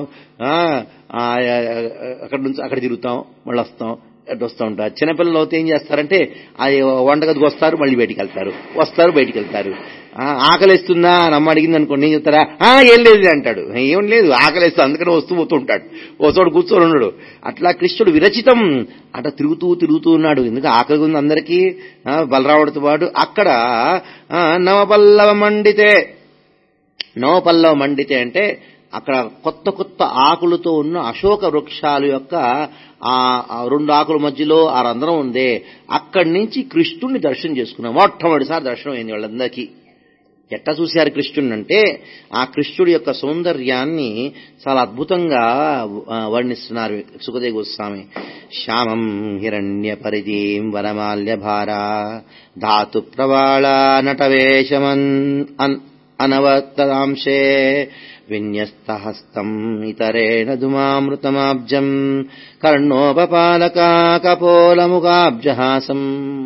అక్కడ నుంచి అక్కడ తిరుగుతాం మళ్ళీ వస్తాం అటు వస్తూ ఉంటారు చిన్నపిల్లలు అయితే ఏం చేస్తారంటే అది వంటగదికి వస్తారు మళ్ళీ బయటికి వెళ్తారు వస్తారు బయటికి వెళ్తారు ఆకలిస్తుందా అని అమ్మ అడిగింది అనుకోండి ఏం చెప్తారా ఏం లేదు అంటాడు ఏం లేదు ఆకలిస్తూ అందుకని వస్తూ పోతూ ఉంటాడు ఓ చోట కూర్చొని ఉన్నాడు అట్లా కృష్ణుడు విరచితం అట తిరుగుతూ తిరుగుతూ ఉన్నాడు ఎందుకు ఆకలి ఉంది అందరికీ బలరావుడితో పాటు అక్కడ నవపల్లవ మండితే నవపల్లవ మండితే అంటే అక్కడ కొత్త కొత్త ఆకులతో ఉన్న అశోక వృక్షాలు యొక్క ఆ రెండు ఆకుల మధ్యలో ఆ రంధ్రం ఉందే అక్కడి నుంచి కృష్ణుడిని దర్శనం చేసుకున్నాం మొట్టమొదటిసారి దర్శనం అయింది వాళ్ళందరికీ ఎట్లా చూశారు కృష్ణుడిని అంటే ఆ కృష్ణుడి యొక్క సౌందర్యాన్ని చాలా అద్భుతంగా వర్ణిస్తున్నారు సుఖదేవ్ గోస్వామి శ్యామం హిరణ్య పరిధీం వనమాల్య భారా ధాతు ప్రవాళ నటవేశమన్ అనవత్తదాంశే విన్యస్తహస్తం ఇతరేణ ధుమామృతమాబ్జం కర్ణోపపాలకా కపోలముఖాబ్జహాసం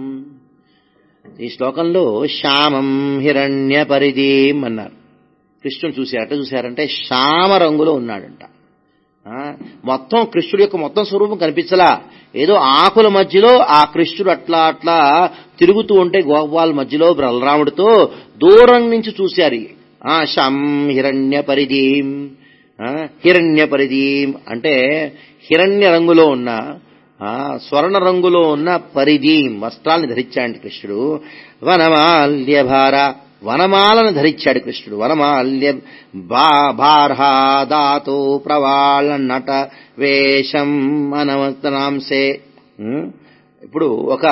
ఈ శ్లోకంలో శ్యామం హిరణ్య పరిధీం అన్నారు కృష్ణుడు చూశారట చూశారంటే శ్యామ రంగులో ఉన్నాడంట మొత్తం కృష్ణుడి యొక్క మొత్తం స్వరూపం కనిపించలా ఏదో ఆకుల మధ్యలో ఆ కృష్ణుడు అట్లా అట్లా తిరుగుతూ ఉంటే గోపాల మధ్యలో బలరాముడితో దూరం నుంచి చూశారు ఆ శం హిరణ్య పరిధీం హిరణ్య పరిధీం అంటే హిరణ్య రంగులో ఉన్న స్వర్ణ రంగులో ఉన్న పరిధీం వస్త్రాలను ధరించాడు కృష్ణుడు వనమాల్య భార వనమాలను ధరించాడు కృష్ణుడు వనమాల్య భార్హాదాతో ప్రవాళ నట వేషం అనవతనాంసే ఇప్పుడు ఒక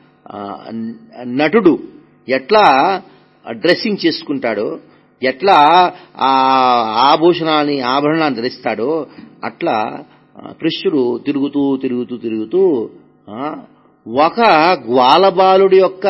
నటుడు ఎట్లా డ్రెస్సింగ్ చేసుకుంటాడో ఎట్లా ఆ ఆభూషణాన్ని ఆభరణాన్ని ధరిస్తాడో అట్లా కృష్ణుడు తిరుగుతూ తిరుగుతూ తిరుగుతూ ఒక గ్వాలబాలుడి యొక్క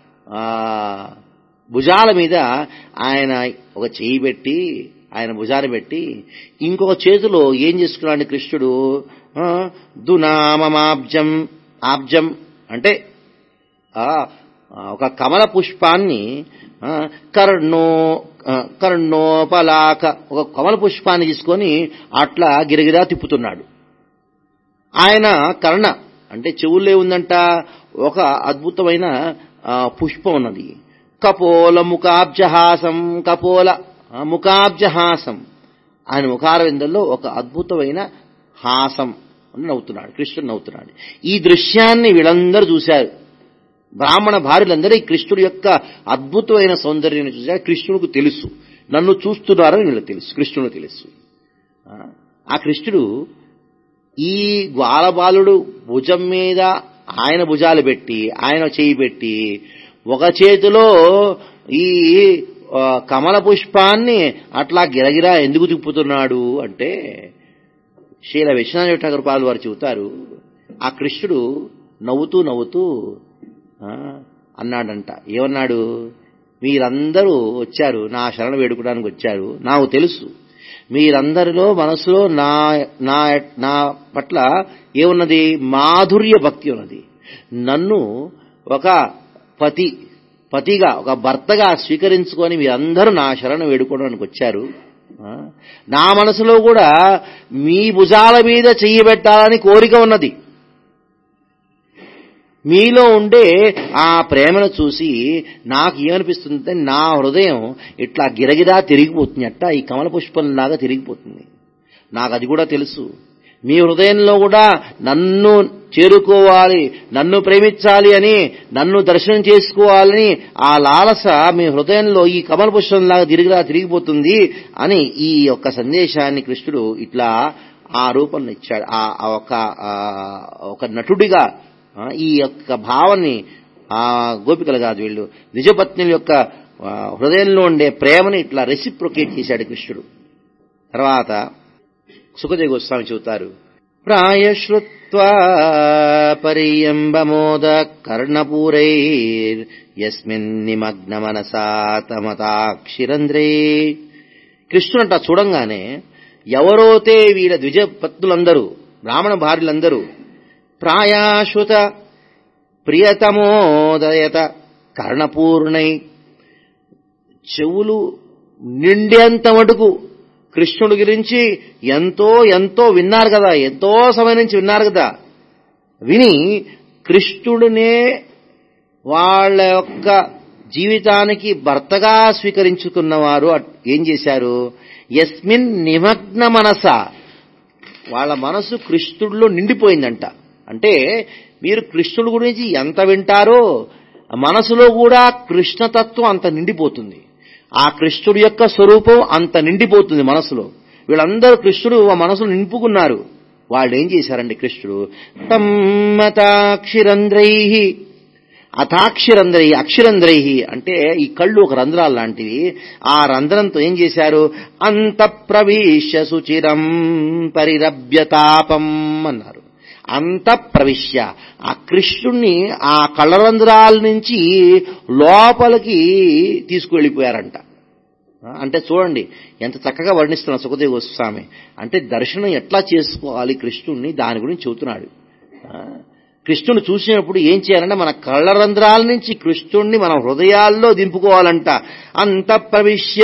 భుజాల మీద ఆయన ఒక చేయి పెట్టి ఆయన భుజాలు పెట్టి ఇంకొక చేతిలో ఏం చేసుకున్నాడు కృష్ణుడు దునామమాబ్జం ఆబ్జం అంటే ఒక కమల పుష్పాన్ని ఆ, కర్ణో ఆ, కర్ణోపలాక ఒక కమల పుష్పాన్ని తీసుకొని అట్లా గిరగిరా తిప్పుతున్నాడు ఆయన కర్ణ అంటే చెవుల్లో ఉందంట ఒక అద్భుతమైన ఆ, పుష్పం ఉన్నది కపోల ముఖాబ్జహాసం కపోల ఆ, ముఖాబ్జహాసం ఆయన ముఖార విందల్లో ఒక అద్భుతమైన హాసం అని నవ్వుతున్నాడు కృష్ణుడు నవ్వుతున్నాడు ఈ దృశ్యాన్ని వీళ్ళందరూ చూశారు బ్రాహ్మణ భార్యలందరూ ఈ కృష్ణుడి యొక్క అద్భుతమైన సౌందర్యాన్ని చూశారు కృష్ణుడికి తెలుసు నన్ను చూస్తున్నారని వీళ్ళకి తెలుసు కృష్ణుడు తెలుసు ఆ, ఆ కృష్ణుడు ఈ గ్వాలబాలుడు భుజం మీద ఆయన భుజాలు పెట్టి ఆయన చేయి పెట్టి ఒక చేతిలో ఈ ఆ, కమల పుష్పాన్ని అట్లా గిరగిరా ఎందుకు తిప్పుతున్నాడు అంటే శ్రీల విశ్వనాథ ఠాకూర్ పాల్ వారు చెబుతారు ఆ కృష్ణుడు నవ్వుతూ నవ్వుతూ ఆ, అన్నాడంట ఏమన్నాడు మీరందరూ వచ్చారు నా శరణ వేడుకోవడానికి వచ్చారు నాకు తెలుసు మీరందరిలో మనసులో నా నా నా పట్ల ఏమున్నది మాధుర్య భక్తి ఉన్నది నన్ను ఒక పతి పతిగా ఒక భర్తగా స్వీకరించుకొని మీరందరూ నా శరణ వేడుకోవడానికి వచ్చారు ఆ, నా మనసులో కూడా మీ భుజాల మీద చెయ్యి పెట్టాలని కోరిక ఉన్నది మీలో ఉండే ఆ ప్రేమను చూసి నాకు ఏమనిపిస్తుందంటే నా హృదయం ఇట్లా గిరగిరా తిరిగిపోతుంది అట్ట ఈ కమల పుష్పంలాగా తిరిగిపోతుంది నాకు అది కూడా తెలుసు మీ హృదయంలో కూడా నన్ను చేరుకోవాలి నన్ను ప్రేమించాలి అని నన్ను దర్శనం చేసుకోవాలని ఆ లాలస మీ హృదయంలో ఈ కమల పుష్పంలాగా తిరిగిరా తిరిగిపోతుంది అని ఈ యొక్క సందేశాన్ని కృష్ణుడు ఇట్లా ఆ రూపంలో ఇచ్చాడు ఆ ఆ ఒక ఆ ఒక నటుడిగా ఆ, ఈ యొక్క భావాన్ని ఆ గోపికలు కాదు వీళ్ళు నిజపత్నుల యొక్క ఆ, హృదయంలో ఉండే ప్రేమని ఇట్లా రెసిప్రొకేట్ చేశాడు కృష్ణుడు తర్వాత సుఖదేవ గోస్వామి చెబుతారు ప్రాయశ్రుత్వా పర్యంబమోద కర్ణపూరైర్ యస్మిన్ నిమగ్న మనసా తమతాక్షిరంద్రే కృష్ణుడంట చూడంగానే ఎవరోతే వీళ్ళ ద్విజ పత్నులందరూ బ్రాహ్మణ భార్యలందరూ ప్రాయాశుత ప్రియతమోదయత కర్ణపూర్ణై చెవులు నిండేంత మటుకు కృష్ణుడి గురించి ఎంతో ఎంతో విన్నారు కదా ఎంతో సమయం నుంచి విన్నారు కదా విని కృష్ణుడినే వాళ్ళ యొక్క జీవితానికి భర్తగా స్వీకరించుకున్నవారు అట్- ఏం చేశారు యస్మిన్ నిమగ్న మనస వాళ్ళ మనసు కృష్ణుడిలో నిండిపోయిందంట అంటే మీరు కృష్ణుడి గురించి ఎంత వింటారో మనసులో కూడా కృష్ణతత్వం అంత నిండిపోతుంది ఆ కృష్ణుడి యొక్క స్వరూపం అంత నిండిపోతుంది మనసులో వీళ్ళందరూ కృష్ణుడు ఆ మనసులో నింపుకున్నారు వాళ్ళు ఏం చేశారండి కృష్ణుడు తమ్మతాక్షిరంధ్రై అథాక్షిరంధ్రై అక్షిరంధ్రై అంటే ఈ కళ్ళు ఒక రంధ్రాలు లాంటివి ఆ రంధ్రంతో ఏం చేశారు అంత ప్రవేశ సుచిరం పరిరభ్యతాపం అన్నారు అంత ప్రవిశ్య ఆ కృష్ణుణ్ణి ఆ కళ్ళరంధ్రాల నుంచి లోపలికి తీసుకువెళ్ళిపోయారంట అంటే చూడండి ఎంత చక్కగా వర్ణిస్తున్న సుఖదేవ గోస్వామి అంటే దర్శనం ఎట్లా చేసుకోవాలి కృష్ణుణ్ణి దాని గురించి చెబుతున్నాడు ఆ, కృష్ణుని చూసినప్పుడు ఏం చేయాలంటే మన కళ్ళరంధ్రాల నుంచి కృష్ణుణ్ణి మన హృదయాల్లో దింపుకోవాలంట అంత ప్రవిశ్య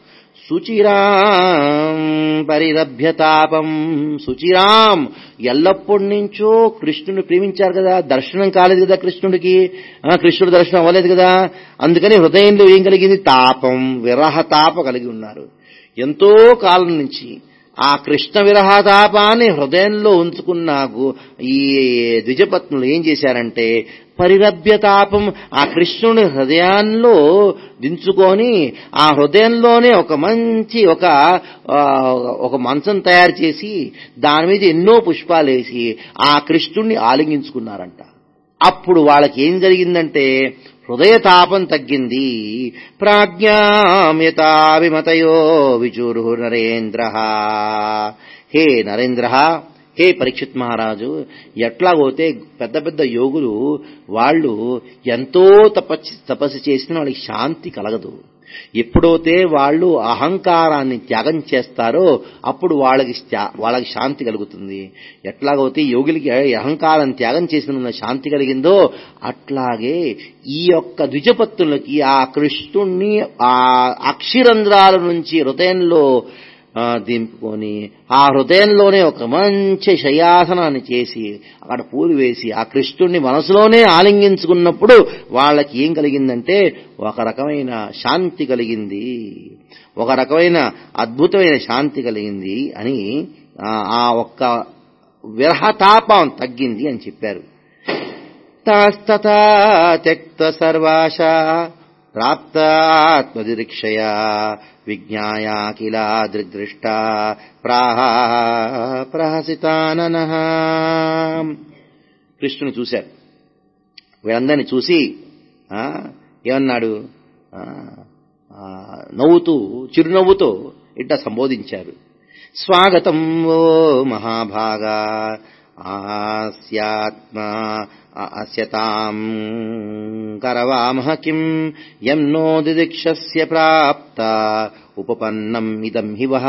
శుచిరాం పరిరభ్యతాపం శుచిరాం ఎల్లప్పటి నుంచో కృష్ణుని ప్రేమించారు కదా దర్శనం కాలేదు కదా కృష్ణుడికి ఆ, కృష్ణుడి దర్శనం అవ్వలేదు కదా అందుకని హృదయంలో ఏం కలిగింది తాపం విరహ తాప కలిగి ఉన్నారు ఎంతో కాలం నుంచి ఆ కృష్ణ విరహతాపాన్ని హృదయంలో ఉంచుకున్న గు- ఈ ద్విజపత్నులు ఏం చేశారంటే పరిరభ్యతాపం ఆ కృష్ణుని హృదయాల్లో దించుకొని ఆ హృదయంలోనే ఒక మంచి ఒక ఆ, ఒక మంచం తయారు చేసి దాని మీద ఎన్నో పుష్పాలు వేసి ఆ కృష్ణుణ్ణి ఆలింగించుకున్నారంట అప్పుడు వాళ్ళకి ఏం జరిగిందంటే హృదయ తాపం తగ్గింది ప్రాజ్ఞామ్యతాభిమతయో విచూరు నరేంద్ర హే నరేంద్ర హే పరీక్షిత్ మహారాజు ఎట్లా పోతే పెద్ద పెద్ద యోగులు వాళ్ళు ఎంతో తపస్సు తపస్సు చేసిన వాళ్ళకి శాంతి కలగదు ఎప్పుడైతే వాళ్ళు అహంకారాన్ని త్యాగం చేస్తారో అప్పుడు వాళ్ళకి శా- వాళ్ళకి శాంతి కలుగుతుంది ఎట్లాగైతే యోగులకి అహంకారం త్యాగం చేసిన శాంతి కలిగిందో అట్లాగే ఈ యొక్క ద్విజపత్తులకి ఆ కృష్ణుణ్ణి ఆ అక్షిరంధ్రాల నుంచి హృదయంలో ఆ, దింపుకొని ఆ హృదయంలోనే ఒక మంచి శయాసనాన్ని చేసి అక్కడ పూలు వేసి ఆ కృష్ణుణ్ణి మనసులోనే ఆలింగించుకున్నప్పుడు వాళ్ళకి ఏం కలిగిందంటే ఒక రకమైన శాంతి కలిగింది ఒక రకమైన అద్భుతమైన శాంతి కలిగింది అని ఆ, ఆ ఒక్క విరహతాపం తగ్గింది అని చెప్పారు తాస్తథా త్యక్త సర్వాశ ప్రాప్తాత్మదిరీక్షయా విజ్ఞాయ కిల దృదృష్ట ప్రాహ ప్రహసితానన కృష్ణుని చూశారు వీళ్ళందరినీ చూసి ఆ, ఏమన్నాడు ఆ, ఆ, నవ్వుతూ చిరునవ్వుతో ఇట్లా సంబోధించారు స్వాగతం ఓ మహాభాగా ఆస్యాత్మ అస్యతాం కరవామహ కిం యం నో దిదిక్షస్య ప్రాప్త ఉపపన్నం ఇదం హివః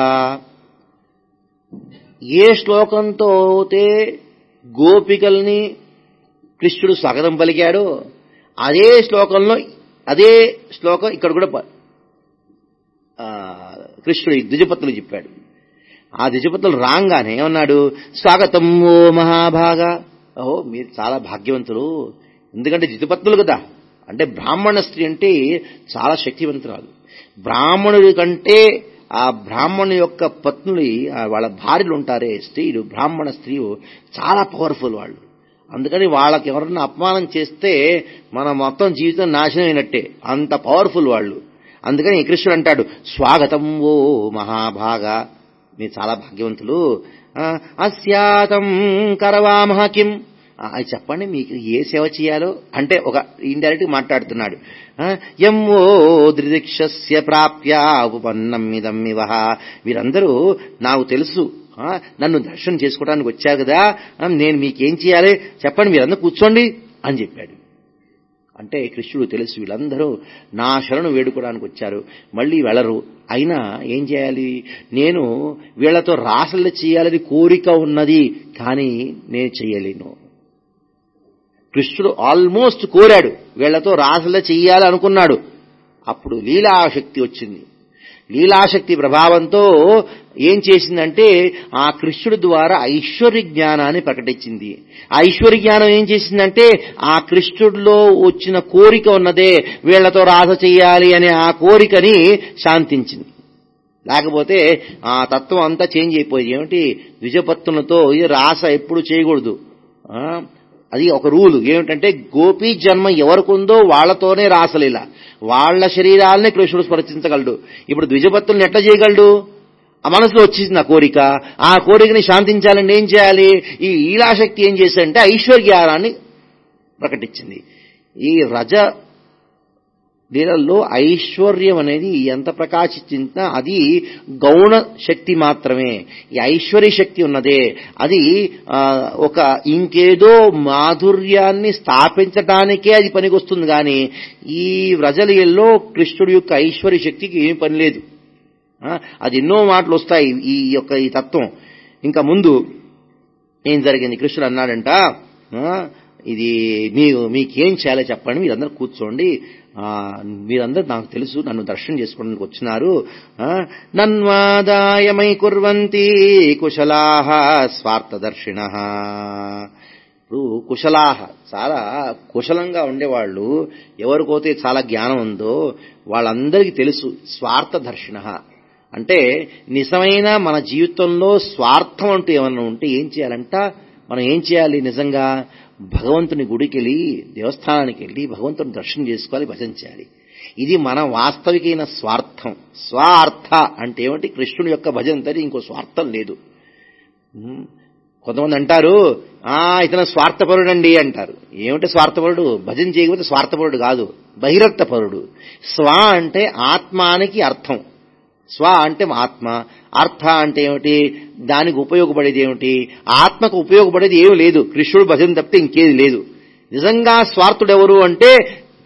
ఏ శ్లోకంతో అయితే గోపికల్ని కృష్ణుడు స్వాగతం పలికాడో అదే శ్లోకంలో అదే శ్లోకం ఇక్కడ కూడా ప- ఆ, కృష్ణుడు ఈ ద్విజపత్తులు చెప్పాడు ఆ ద్విజపత్తులు రాగానే ఏమన్నాడు స్వాగతం ఓ మహాభాగా ఓహో మీరు చాలా భాగ్యవంతులు ఎందుకంటే ద్విజపత్తులు కదా అంటే బ్రాహ్మణ స్త్రీ అంటే చాలా శక్తివంతురాలు బ్రాహ్మణుడి కంటే ఆ బ్రాహ్మణు యొక్క పత్నులు ఆ వాళ్ళ భార్యలు ఉంటారే స్త్రీలు బ్రాహ్మణ స్త్రీలు చాలా పవర్ఫుల్ వాళ్ళు అందుకని వాళ్ళకి ఎవరన్నా అపమానం చేస్తే మన మొత్తం జీవితం నాశనం అయినట్టే అంత పవర్ఫుల్ వాళ్ళు అందుకని కృష్ణుడు అంటాడు స్వాగతం ఓ మహాభాగా మీరు చాలా భాగ్యవంతులు ఆ, అస్యాతం కరవామహ కిం ఆ, అది చెప్పండి మీకు ఏ సేవ చేయాలో అంటే ఒక ఇండైరెక్ట్ మాట్లాడుతున్నాడు ఆ, యం ఓ దృదిక్షస్య ప్రాప్య ఉపపన్నం ఇదం ఇవ వీరందరూ నాకు తెలుసు ఆ, నన్ను దర్శనం చేసుకోవడానికి వచ్చారు కదా ఆ, నేను మీకేం చేయాలి చెప్పండి మీరందరూ కూర్చోండి అని చెప్పాడు అంటే కృష్ణుడు తెలుసు వీళ్ళందరూ నా శరణు వేడుకోవడానికి వచ్చారు మళ్ళీ వెళ్ళరు అయినా ఏం చేయాలి నేను వీళ్ళతో రాసలు చేయాలని కోరిక ఉన్నది కానీ నేను చెయ్యలేను కృష్ణుడు ఆల్మోస్ట్ కోరాడు వీళ్లతో రాసల చెయ్యాలి అనుకున్నాడు అప్పుడు లీలాశక్తి వచ్చింది లీలాశక్తి ప్రభావంతో ఏం చేసిందంటే ఆ కృష్ణుడి ద్వారా ఐశ్వర్య జ్ఞానాన్ని ప్రకటించింది ఆ ఐశ్వర్య జ్ఞానం ఏం చేసిందంటే ఆ కృష్ణుడిలో వచ్చిన కోరిక ఉన్నదే వీళ్లతో రాస చెయ్యాలి అనే ఆ కోరికని శాంతించింది లేకపోతే ఆ తత్వం అంతా చేంజ్ అయిపోయింది ఏమిటి ద్విజపత్తులతో ఈ రాస ఎప్పుడు చేయకూడదు ఆ, అది ఒక రూలు ఏమిటంటే గోపీ జన్మ ఎవరికుందో వాళ్లతోనే రాసలీల వాళ్ళ శరీరాలనే కృష్ణుడు స్పర్శించగలడు ఇప్పుడు ద్విజపత్తుల్ని ఎట్లా చేయగలడు ఆ మనసులో వచ్చేసింది ఆ కోరిక ఆ కోరికని శాంతించాలంటే ఏం చేయాలి ఈ ఈలాశక్తి ఏం చేశాడంటే ఐశ్వర్యాన్ని ప్రకటించింది ఈ రజ లీలల్లో ఐశ్వర్యం అనేది ఎంత ప్రకాశించినా అది గౌణ శక్తి మాత్రమే ఈ ఐశ్వర్య శక్తి ఉన్నదే అది ఆ, ఒక ఇంకేదో మాధుర్యాన్ని స్థాపించటానికే అది పనికొస్తుంది కానీ ఈ వ్రజలీలలో కృష్ణుడి యొక్క ఐశ్వర్య శక్తికి ఏమి పని లేదు ఆ, అది ఎన్నో మాటలు వస్తాయి ఈ యొక్క ఈ తత్వం ఇంకా ముందు ఏం జరిగింది కృష్ణుడు అన్నాడంట ఆ, ఇది మీరు మీకేం చేయాలో చెప్పండి మీరందరూ కూర్చోండి ఆ, మీరందరూ నాకు తెలుసు నన్ను దర్శనం చేసుకోవడానికి వచ్చినారు ఆ, నన్వాదాయమై కుర్వంతి కుశలాహ స్వార్థదర్శిణ ఇప్పుడు కుశలాహ చాలా కుశలంగా ఉండేవాళ్ళు ఎవరికైతే చాలా జ్ఞానం ఉందో వాళ్ళందరికీ తెలుసు స్వార్థదర్శిన అంటే నిజమైన మన జీవితంలో స్వార్థం అంటూ ఏమన్నా ఉంటే ఏం చేయాలంట మనం ఏం చేయాలి నిజంగా భగవంతుని గుడికి వెళ్ళి దేవస్థానానికి వెళ్ళి భగవంతుని దర్శనం చేసుకోవాలి భజన చేయాలి ఇది మన వాస్తవికమైన స్వార్థం స్వార్థ అంటే ఏమిటి కృష్ణుడి యొక్క భజన తరి ఇంకో స్వార్థం లేదు ఉమ్, కొంతమంది అంటారు ఆ ఇతను స్వార్థపరుడండి అంటారు ఏమిటి స్వార్థపరుడు భజన చేయకపోతే స్వార్థపరుడు కాదు బహిరర్థపరుడు స్వ అంటే ఆత్మానికి అర్థం స్వ అంటే ఆత్మ అర్థ అంటే ఏమిటి దానికి ఉపయోగపడేది ఏమిటి ఆత్మకు ఉపయోగపడేది ఏమీ లేదు కృష్ణుడు భజన తప్పితే ఇంకేది లేదు నిజంగా స్వార్థుడు ఎవరు అంటే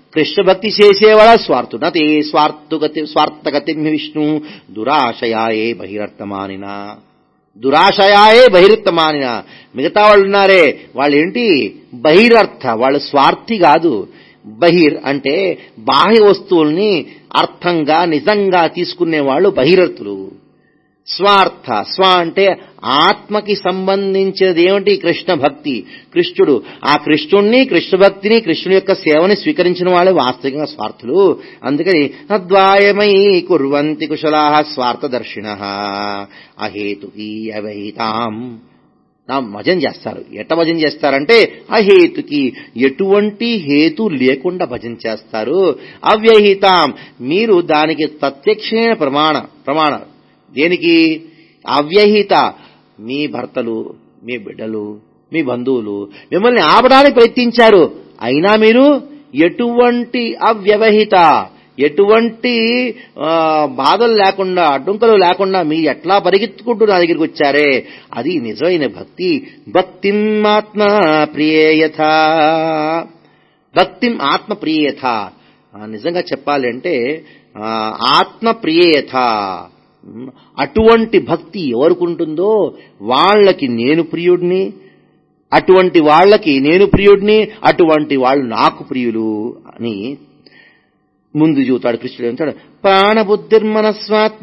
కృష్ణ భక్తి చేసేవాడా స్వార్థుడు నతే స్వార్థగతి స్వార్థగతి విష్ణు దురాశయాయే బహిరర్థమానిన దురాశయాయే బహిరర్థమానిన మిగతా వాళ్ళు ఉన్నారే వాళ్ళు ఏంటి బహిరర్థ వాళ్ళు స్వార్థి కాదు బహిర్ అంటే బాహ్య వస్తువుల్ని అర్థంగా నిజంగా తీసుకునే వాళ్ళు బహిరర్థులు స్వార్థ స్వ అంటే ఆత్మకి సంబంధించినది ఏమిటి కృష్ణ భక్తి కృష్ణుడు ఆ కృష్ణుణ్ణి కృష్ణ భక్తిని కృష్ణుడి యొక్క సేవని స్వీకరించిన వాళ్ళే వాస్తవికంగా స్వార్థులు అందుకని అద్వాయమై కుర్వంతి కుశలా స్వార్థదర్శిన అహేతుకి అవహితాం నా భజన చేస్తారు ఎట్ట భజన చేస్తారంటే అహేతుకి ఎటువంటి హేతు లేకుండా భజన చేస్తారు అవ్యహితాం మీరు దానికి ప్రత్యక్షమైన ప్రమాణ ప్రమాణ దేనికి అవ్యహిత మీ భర్తలు మీ బిడ్డలు మీ బంధువులు మిమ్మల్ని ఆపడానికి ప్రయత్నించారు అయినా మీరు ఎటువంటి అవ్యవహిత ఎటువంటి ఆ, బాధలు లేకుండా అడ్డంకులు లేకుండా మీరు ఎట్లా పరిగెత్తుకుంటూ నా దగ్గరికి వచ్చారే అది నిజమైన భక్తి భక్తిం ఆత్మ ప్రియేయథ భక్తిం ఆత్మ ప్రియేయథ ఆ, నిజంగా చెప్పాలి అంటే ఆ, ఆత్మ ప్రియేయథ ఉమ్, అటువంటి భక్తి ఎవరికి ఉంటుందో వాళ్ళకి నేను ప్రియుడిని అటువంటి వాళ్ళకి నేను ప్రియుడిని అటువంటి వాళ్ళు నాకు ప్రియులు అని ముందు చూతాడు కృష్ణుడు అంటాడు ప్రాణబుద్ధిర్మనస్వాత్మ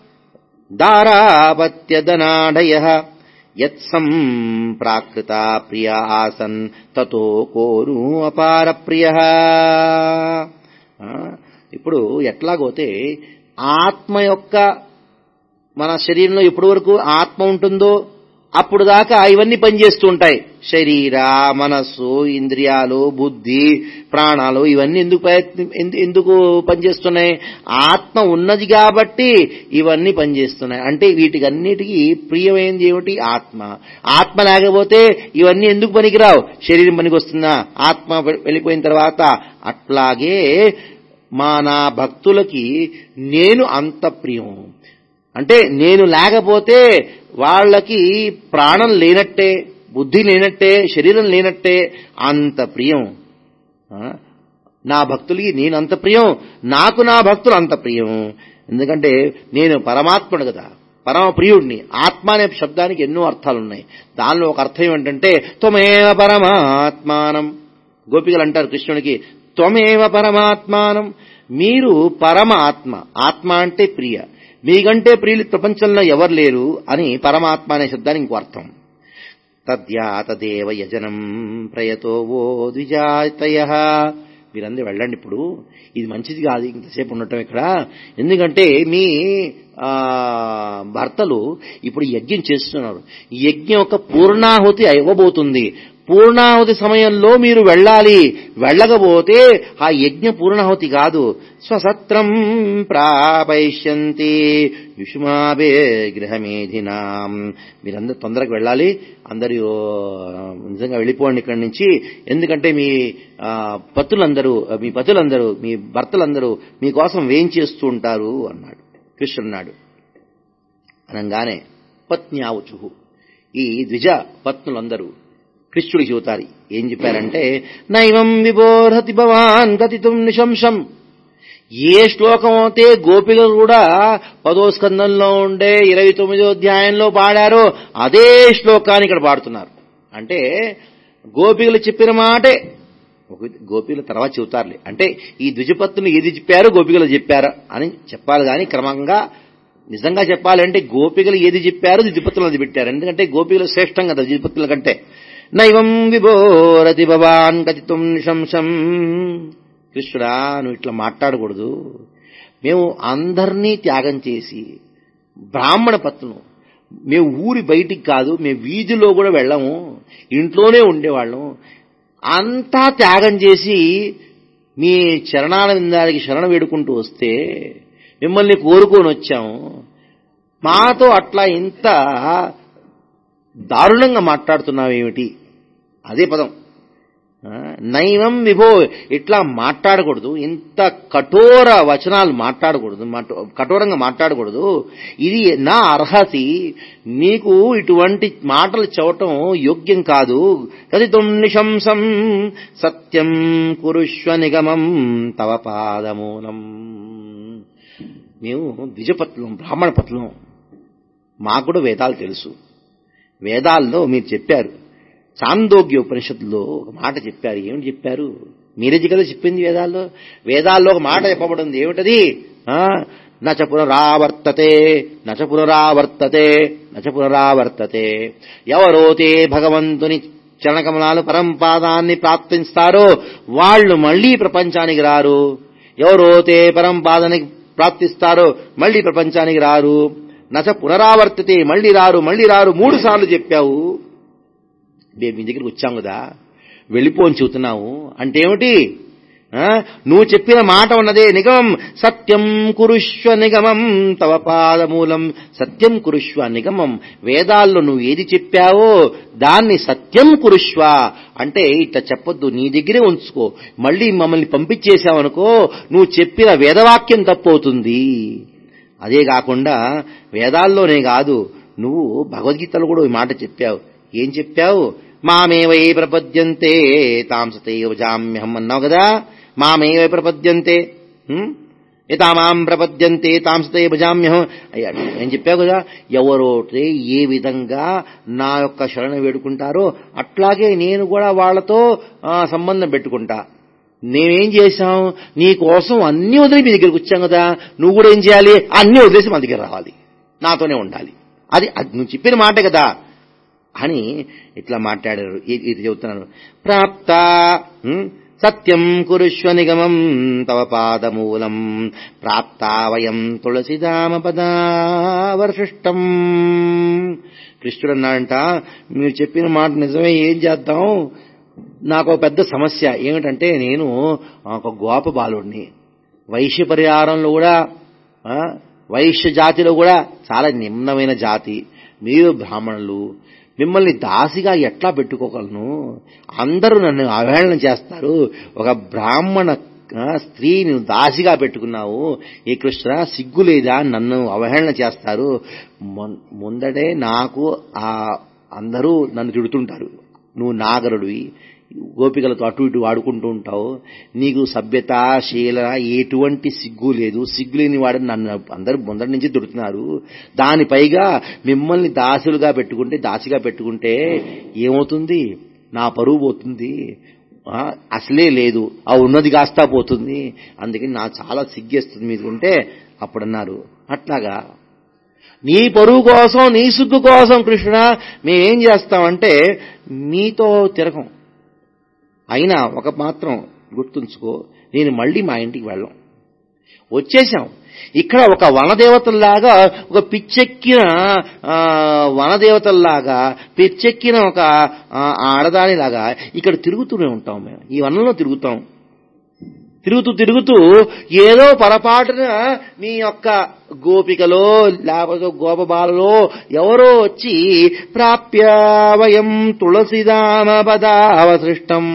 దారాపత్యదనాడయ యత్సం ప్రాకృత ప్రియ ఆసన్ తతో కోరు అపార ప్రియ ఇప్పుడు ఎట్లాగోతే ఆత్మ యొక్క మన శరీరంలో ఎప్పటి వరకు ఆత్మ ఉంటుందో అప్పుడు దాకా ఇవన్నీ పనిచేస్తూ ఉంటాయి శరీర మనస్సు ఇంద్రియాలు బుద్ధి ప్రాణాలు ఇవన్నీ ఎందుకు ప్రయత్ని ఎందు- ఎందుకు పనిచేస్తున్నాయి ఆత్మ ఉన్నది కాబట్టి ఇవన్నీ పనిచేస్తున్నాయి అంటే వీటికి అన్నిటికీ ప్రియమైనది ఏమిటి ఆత్మ ఆత్మ లేకపోతే ఇవన్నీ ఎందుకు పనికిరావు శరీరం పనికి వస్తుందా ఆత్మ వెళ్ళిపోయిన తర్వాత అట్లాగే మా నా భక్తులకి నేను అంత ప్రియం అంటే నేను లేకపోతే వాళ్ళకి ప్రాణం లేనట్టే బుద్ధి లేనట్టే శరీరం లేనట్టే అంత ప్రియం ఆ? నా భక్తులకి నేను అంత ప్రియం నాకు నా భక్తులు అంత ప్రియం ఎందుకంటే నేను పరమాత్ముడు కదా పరమ ప్రియుడిని ఆత్మ అనే శబ్దానికి ఎన్నో అర్థాలు ఉన్నాయి దానిలో ఒక అర్థం ఏంటంటే త్వమేవ పరమాత్మానం గోపికలు అంటారు కృష్ణుడికి త్వమేవ పరమాత్మానం మీరు పరమ ఆత్మ ఆత్మ అంటే ప్రియ మీకంటే ప్రియులు ప్రపంచంలో ఎవరు లేరు అని పరమాత్మ అనే శబ్దానికి ఇంకో అర్థం తద్యా తదేవ యజనం ప్రయతో ఓ ద్విజాతయ మీరందరూ వెళ్ళండి ఇప్పుడు ఇది మంచిది కాదు ఇంతసేపు ఉండటం ఇక్కడ ఎందుకంటే మీ ఆ, భర్తలు ఇప్పుడు యజ్ఞం చేస్తున్నారు ఈ యజ్ఞం ఒక పూర్ణాహుతి ఇవ్వబోతుంది పూర్ణాహుతి సమయంలో మీరు వెళ్ళాలి వెళ్ళకపోతే ఆ యజ్ఞ పూర్ణాహుతి కాదు స్వసత్రం ప్రాపయిష్యంతి యుష్మాభే గృహమేధినాం మీరందరూ తొందరగా వెళ్ళాలి అందరూ ఆ, నిజంగా వెళ్ళిపోండి ఇక్కడి నుంచి ఎందుకంటే మీ ఆ, పతులందరూ మీ పతులందరూ మీ భర్తలందరూ మీకోసం వేం చేస్తూ ఉంటారు అన్నాడు కృష్ణుడు అన్నాడు అనగానే పత్న్యావుచు ఈ ద్విజ పత్నులందరూ కృష్ణుడికి చెబుతారు ఏం చెప్పారంటే నైవం విబోధతి భవాన్ గతితుం నిశంసం ఏ శ్లోకం అయితే గోపికలు కూడా పదో స్కందంలో ఉండే ఇరవై తొమ్మిదో అధ్యాయంలో పాడారో అదే శ్లోకాన్ని ఇక్కడ పాడుతున్నారు అంటే గోపికలు చెప్పిన మాటే ఒక గోపికల తర్వాత చెబుతారులే అంటే ఈ ద్విజపత్తులు ఏది చెప్పారో గోపికలు చెప్పారు అని చెప్పాలి కానీ క్రమంగా నిజంగా చెప్పాలంటే గోపికలు ఏది చెప్పారో ద్విజపత్తులు అది పెట్టారు ఎందుకంటే గోపికలు శ్రేష్టం కదా ద్విజపత్తుల కంటే నైవం విభోరతి భవాన్ గతితుం నిశంసం కృష్ణుడా నువ్వు ఇట్లా మాట్లాడకూడదు మేము అందరినీ త్యాగం చేసి బ్రాహ్మణ పత్నులు మేము ఊరి బయటికి కాదు మేము వీధిలో కూడా వెళ్ళము ఇంట్లోనే ఉండేవాళ్ళం అంతా త్యాగం చేసి మీ చరణాల విందానికి శరణ వేడుకుంటూ వస్తే మిమ్మల్ని కోరుకొని వచ్చాము మాతో అట్లా ఇంత దారుణంగా మాట్లాడుతున్నావేమిటి అదే పదం ఆ, నైవం విభో ఇట్లా మాట్లాడకూడదు ఇంత కఠోర వచనాలు మాట్లాడకూడదు మాట్- కఠోరంగా మాట్లాడకూడదు ఇది నా అర్హతి నీకు ఇటువంటి మాటలు చెప్పటం యోగ్యం కాదు కథితం నిశంసం సత్యం కురుష్వ నిగమం తవ పాదమూలం మేము ద్విజపత్లం బ్రాహ్మణ పత్లం మాకు కూడా వేదాలు తెలుసు వేదాల్లో మీరు చెప్పారు చాందోగ్య ఉపనిషత్తులో ఒక మాట చెప్పారు ఏమిటి చెప్పారు మీరేజీ కదా చెప్పింది వేదాల్లో వేదాల్లో ఒక మాట చెప్పబడింది ఏమిటది ఆ, నచ పునరావర్తతే నచ పునరావర్తతే నచ పునరావర్తతే ఎవరోతే భగవంతుని చరణకమలాలు పరంపాదాన్ని ప్రాప్తిస్తారో వాళ్ళు మళ్ళీ ప్రపంచానికి రారు ఎవరోతే పరంపాదానికి ప్రాప్తిస్తారో మళ్ళీ ప్రపంచానికి రారు నచ పునరావర్తతే మళ్ళీ రారు మళ్ళీ రారు మూడు సార్లు చెప్పావు మేము మీ దగ్గరికి వచ్చాం కదా వెళ్ళిపోని చెబుతున్నావు అంటే ఏమిటి ఆ? నువ్వు చెప్పిన మాట ఉన్నదే నిగమం సత్యం కురుష్వ నిగమం తవ పాదమూలం సత్యం కురుష్వ నిగమం వేదాల్లో నువ్వు ఏది చెప్పావో దాన్ని సత్యం కురుష్వ అంటే ఇట్లా చెప్పొద్దు నీ దగ్గరే ఉంచుకో మళ్ళీ మమ్మల్ని పంపించేశావనుకో నువ్వు చెప్పిన వేదవాక్యం తప్పవుతుంది అదే కాకుండా వేదాల్లోనే కాదు నువ్వు భగవద్గీతలో కూడా ఈ మాట చెప్పావు ఏం చెప్పావు మామేవై ప్రపద్యంతే తాంసతైవ జామ్యహం అన్నావు కదా మామేవై ప్రపద్యంతే హ్మ్? యథామాం ప్రపద్యంతే తాంసతే భజామ్యహం అయ్యాడు ఏం చెప్పావు కదా ఎవరోటే ఏ విధంగా నా యొక్క శరణ వేడుకుంటారో అట్లాగే నేను కూడా వాళ్ళతో ఆ, సంబంధం పెట్టుకుంటా నేనేం చేశాం నీ కోసం అన్ని వదిలి మీ దగ్గరికి వచ్చాం కదా నువ్వు కూడా ఏం చేయాలి అన్ని వదిలేసి మన దగ్గర రావాలి నాతోనే ఉండాలి అది అది నువ్వు చెప్పిన మాట కదా అని ఇట్లా మాట్లాడారు ఇది ఇది చెబుతున్నాను ప్రాప్త హ్మ్, సత్యం కురుష్వ నిగమం తవ పాదమూలం ప్రాప్తా వయం తులసిదామ పదావర్షిష్టం కృష్ణుడు అన్నాడంట మీరు చెప్పిన మాట నిజమే ఏం చేద్దాం నాకు ఒక పెద్ద సమస్య ఏమిటంటే నేను ఒక గోప బాలుడిని వైశ్య పరిహారంలో కూడా ఆ, వైశ్య జాతిలో కూడా చాలా నిమ్నమైన జాతి మీరు బ్రాహ్మణులు మిమ్మల్ని దాసిగా ఎట్లా పెట్టుకోగలను అందరూ నన్ను అవహేళన చేస్తారు ఒక బ్రాహ్మణ ఆ, స్త్రీ నువ్వు దాసిగా పెట్టుకున్నావు ఈ కృష్ణ సిగ్గు లేదా నన్ను అవహేళన చేస్తారు మొన్- ముందడే నాకు ఆ అందరూ నన్ను తిడుతుంటారు నువ్వు నాగరుడివి గోపికలతో అటు ఇటు ఆడుకుంటూ ఉంటావు నీకు సభ్యత శీల ఎటువంటి సిగ్గు లేదు సిగ్గు లేని వాడని నన్ను అందరూ ముందరి నుంచి దొరుకుతున్నారు దానిపైగా మిమ్మల్ని దాసులుగా పెట్టుకుంటే దాసిగా పెట్టుకుంటే ఏమవుతుంది నా పరువు పోతుంది ఆ, అసలే లేదు ఆ ఉన్నది కాస్తా పోతుంది అందుకని నాకు చాలా సిగ్గేస్తుంది మీద ఉంటే అప్పుడు అన్నారు అట్లాగా నీ పరువు కోసం నీ సిగ్గు కోసం కృష్ణ మేమేం చేస్తామంటే నీతో తిరగం అయినా ఒక మాత్రం గుర్తుంచుకో నేను మళ్ళీ మా ఇంటికి వెళ్ళం వచ్చేసాం ఇక్కడ ఒక వనదేవతల్లాగా ఒక పిచ్చెక్కిన ఆ, వనదేవతల్లాగా పిచ్చెక్కిన ఒక ఆ, ఆడదానిలాగా ఇక్కడ తిరుగుతూనే ఉంటాం మేము ఈ వనంలో తిరుగుతాం తిరుగుతూ తిరుగుతూ ఏదో పొరపాటున మీ యొక్క గోపికలో లేకపోతే గోపబాలలో ఎవరో వచ్చి ప్రాప్య వయం తులసిదామ పదావసృష్టం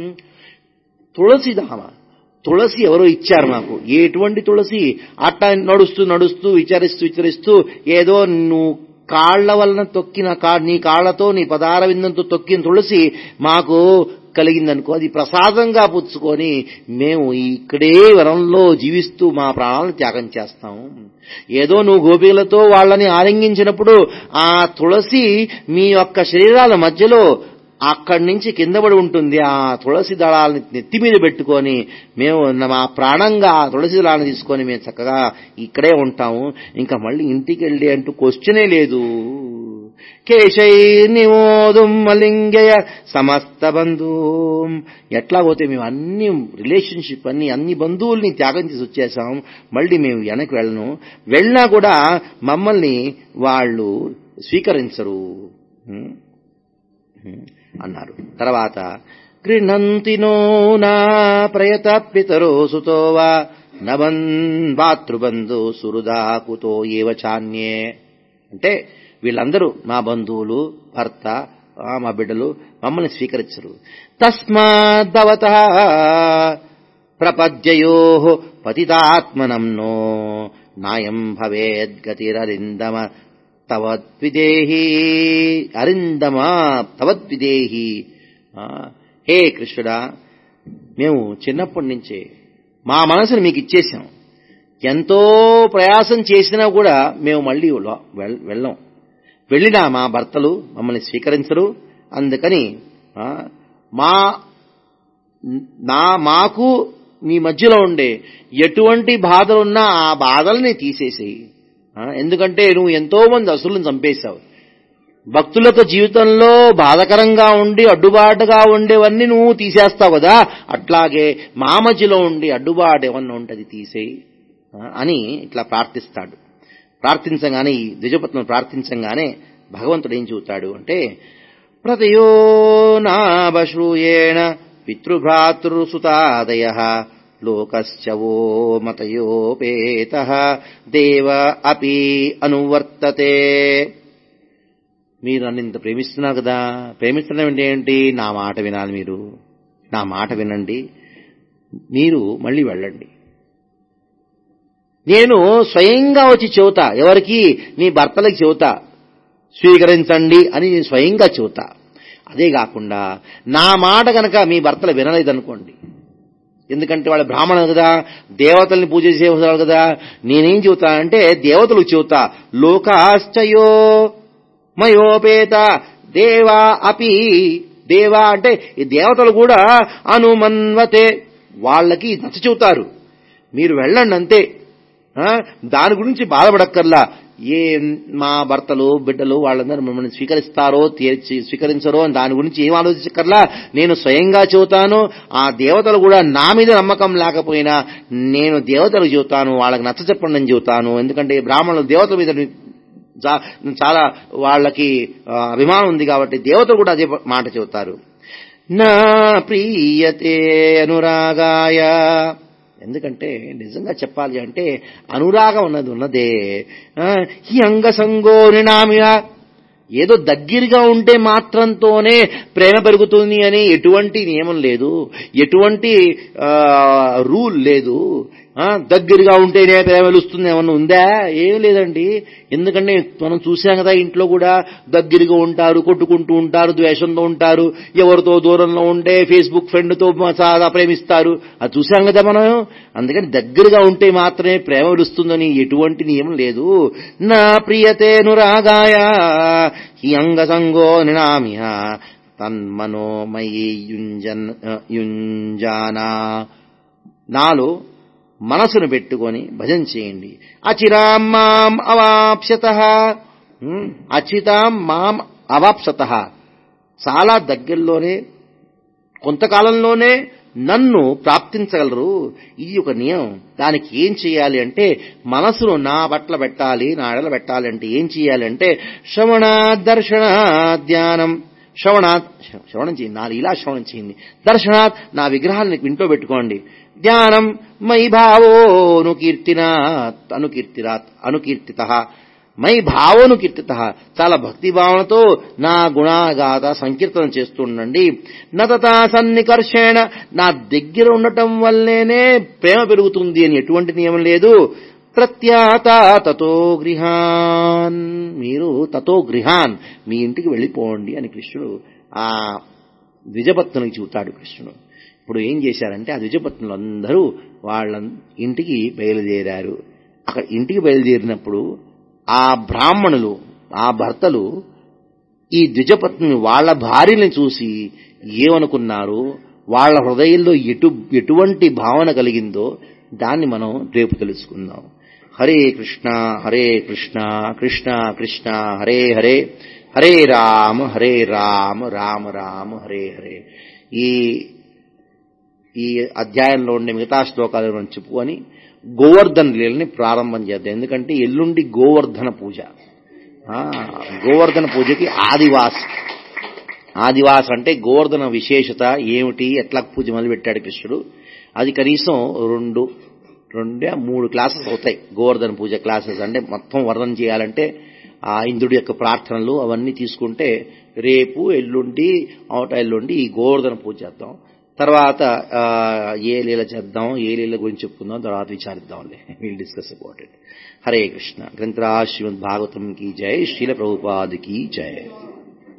తులసిధామ తులసి ఎవరో ఇచ్చారు మాకు ఎటువంటి తులసి అట్లా నడుస్తూ నడుస్తూ విచారిస్తూ విచారిస్తూ ఏదో నువ్వు కాళ్ల వలన తొక్కిన కా నీ కాళ్లతో నీ పదార విందంతో తొక్కిన తులసి మాకు కలిగిందనుకో అది ప్రసాదంగా పుచ్చుకొని మేము ఇక్కడే వనంలో జీవిస్తూ మా ప్రాణాలను త్యాగం చేస్తాం ఏదో నువ్వు గోపికలతో వాళ్ళని ఆలింగించినప్పుడు ఆ తులసి మీ యొక్క శరీరాల మధ్యలో అక్కడి నుంచి కింద పడి ఉంటుంది ఆ తులసి దళాలని నెత్తి మీద పెట్టుకొని మేము మా ప్రాణంగా ఆ తులసి దళాలను తీసుకొని మేము చక్కగా ఇక్కడే ఉంటాము ఇంకా మళ్ళీ ఇంటికి వెళ్ళి అంటూ క్వశ్చనే లేదు కేశై నిమోదుం మలింగయ సమస్త బంధుం ఎట్లా పోతే మేము అన్ని రిలేషన్షిప్ అన్ని అన్ని బంధువుల్ని త్యాగం చేసి వచ్చేసాం మళ్ళీ మేము వెనక్కి వెళ్ళను వెళ్ళినా కూడా మమ్మల్ని వాళ్ళు స్వీకరించరు హ్మ్? హ్మ్. అన్నారు తర్వాత గృహంతి నో నా ప్రయత పితరో సుతో వా నబన్ భాతృబంధు సురుదా కుతో ఏవ చాన్యే అంటే వీళ్ళందరూ మా బంధువులు భర్త ఆ, మా బిడ్డలు మమ్మల్ని స్వీకరించరు తస్మాదవత ప్రపద్యయో పతితాత్మనం నో నాయం భవేద్గతిరరిందమ తవద్విదేహి అరిందమ తవద్విదేహి ఆ, హే కృష్ణుడా మేము చిన్నప్పటి నుంచే మా మనసును మీకు ఇచ్చేసాం ఎంతో ప్రయాసం చేసినా కూడా మేము మళ్ళీ లో- వెల్- వెళ్ళం వెళ్ళినా మా భర్తలు మమ్మల్ని స్వీకరించరు అందుకని ఆ, మా నా మాకు నీ మధ్యలో ఉండే ఎటువంటి బాధలున్నా ఆ బాధల్ని తీసేసేయి ఆ, ఎందుకంటే నువ్వు ఎంతో మంది అసురులను చంపేశావు భక్తులకు జీవితంలో బాధకరంగా ఉండి అడ్డుబాటుగా ఉండేవన్నీ నువ్వు తీసేస్తావు కదా అట్లాగే మా మధ్యలో ఉండి అడ్డుబాటు ఏమన్నా ఉంటే అది తీసేయి ఆ, అని ఇట్లా ప్రార్థిస్తాడు ప్రార్థించగానే ఈ ద్విజపత్నం ప్రార్థించగానే భగవంతుడు ఏం చెబుతాడు అంటే ప్రతయో నాభశ్రూయేణ పితృభ్రాతృసుతాదయ లోకశ్చవో మతయోపేత దేవ అపి అనువర్తతే మీరు నన్ను ఇంత ప్రేమిస్తున్నారు కదా ప్రేమిస్తున్నాం అంటే ఏంటి నా మాట వినాలి మీరు నా మాట వినండి మీరు మళ్ళీ వెళ్ళండి నేను స్వయంగా వచ్చి చెబుతా ఎవరికి నీ భర్తలకి చెబుతా స్వీకరించండి అని నేను స్వయంగా చెబుతా అదే కాకుండా నా మాట గనక మీ భర్తలు వినలేదనుకోండి ఎందుకంటే వాళ్ళ బ్రాహ్మణులు కదా దేవతల్ని పూజ చేసేవాళ్ళు కదా నేనేం చెబుతా అంటే దేవతలకు చెబుతా లోకాశ్చయో మయోపేత దేవా అపి దేవా అంటే ఈ దేవతలు కూడా అనుమన్వతే వాళ్ళకి నచ్చ చెబుతారు మీరు వెళ్ళండి అంతే ఆ, దాని గురించి బాధపడక్కర్లా ఏ మా భర్తలు బిడ్డలు వాళ్ళందరూ మిమ్మల్ని స్వీకరిస్తారో తీర్చి స్వీకరించరో అని దాని గురించి ఏం ఆలోచించక్కర్లా నేను స్వయంగా చెబుతాను ఆ దేవతలు కూడా నా మీద నమ్మకం లేకపోయినా నేను దేవతలు చెబుతాను వాళ్ళకి నచ్చ చెప్పండి అని చెబుతాను ఎందుకంటే బ్రాహ్మణులు దేవతల మీద చా- చాలా వాళ్ళకి ఆ, అభిమానం ఉంది కాబట్టి దేవతలు కూడా అదే మాట చెబుతారు నా ప్రీయతే అనురాగాయ ఎందుకంటే నిజంగా చెప్పాలి అంటే అనురాగం ఉన్నది ఉన్నదే ఆ, ఈ అంగసంగో నినామియ ఏదో దగ్గరగా ఉంటే మాత్రంతోనే ప్రేమ పెరుగుతుంది అని ఎటువంటి నియమం లేదు ఎటువంటి ఆ, రూల్ లేదు ఆ, దగ్గరగా ఉంటేనే ప్రేమ వెలుస్తుంది ఏమన్నా ఉందా ఏం లేదండి ఎందుకంటే మనం చూసాం కదా ఇంట్లో కూడా దగ్గరగా ఉంటారు కొట్టుకుంటూ ఉంటారు ద్వేషంతో ఉంటారు ఎవరితో దూరంలో ఉంటే ఫేస్బుక్ ఫ్రెండ్తో చాలా ప్రేమిస్తారు అది చూసాం కదా మనం అందుకని దగ్గరగా ఉంటే మాత్రమే ప్రేమ వెలుస్తుందని ఎటువంటి నియమం లేదు నా ప్రియతేనురాగాయ ఈ అంగసంగో నినామ్య తన్మనోమయీ యుంజన్ యుంజానా నాలో మనసును పెట్టుకొని భజన చేయండి అచిరాం మాం అవాప్స్యత ఉమ్, అచితాం మాం అవాప్సత చాలా దగ్గరలోనే కొంతకాలంలోనే నన్ను ప్రాప్తించగలరు ఇది ఒక నియమం దానికి ఏం చేయాలి అంటే మనసును నా పట్ల పెట్టాలి నా ఎడల పెట్టాలి అంటే ఏం చేయాలి అంటే శ్రవణ దర్శన ధ్యానం శ్రవణాత్ శ్రవణం చేయండి నా ఇలా శ్రవణం చేయండి దర్శనాత్ నా విగ్రహాలను ఇంట్లో పెట్టుకోండి ధ్యానం మై భావోను కీర్తినాత్ అనుకీర్తిరాత్ అనుకీర్తిత మై భావోను కీర్తిత చాలా భక్తి భావనతో నా గుణాగాథ సంకీర్తన చేస్తుండండి నతతా సన్నికర్షేణ నా దగ్గర ఉండటం వల్లేనే ప్రేమ పెరుగుతుంది అని ఎటువంటి నియమం లేదు ప్రత్యాత తతో గృహాన్ మీరు తతో గృహాన్ మీ ఇంటికి వెళ్ళిపోండి అని కృష్ణుడు ఆ ద్విజపత్నునికి చూతాడు కృష్ణుడు ఇప్పుడు ఏం చేశారంటే ఆ ద్విజపత్నులు అందరూ వాళ్ళ ఇంటికి బయలుదేరారు అక్కడ ఇంటికి బయలుదేరినప్పుడు ఆ బ్రాహ్మణులు ఆ భర్తలు ఈ ద్విజపత్ని వాళ్ళ భార్యని చూసి ఏమనుకున్నారు వాళ్ళ హృదయంలో ఎటు ఎటువంటి భావన కలిగిందో దాన్ని మనం రేపు తెలుసుకుందాం హరే కృష్ణ హరే కృష్ణ కృష్ణ కృష్ణ హరే హరే హరే రామ హరే రామ రామ రామ హరే హరే ఈ ఈ అధ్యాయంలో ఉండే మిగతా శ్లోకాలు మనం చెప్పుకొని గోవర్ధన లీలని ప్రారంభం చేద్దాం ఎందుకంటే ఎల్లుండి గోవర్ధన పూజ ఆ, గోవర్ధన పూజకి ఆదివాస్ ఆదివాస్ అంటే గోవర్ధన విశేషత ఏమిటి ఎట్లా పూజ మొదలుపెట్టాడు కృష్ణుడు అది కనీసం రెండు రెండే మూడు క్లాసెస్ అవుతాయి గోవర్ధన పూజ క్లాసెస్ అంటే మొత్తం వర్ణన చేయాలంటే ఆ ఇంద్రుడి యొక్క ప్రార్థనలు అవన్నీ తీసుకుంటే రేపు ఎల్లుండి అవట ఎల్లుండి ఈ గోవర్ధన పూజ చేద్దాం తర్వాత ఆ, ఏ లీల చేద్దాం ఏ లీల గురించి చెప్పుకుందాం తర్వాత విచారిద్దాంలే will discuss about it Hare Krishna గ్రంథరాజ్ శ్రీమద్ భాగవతం की जय शील प्रभुपाद की जय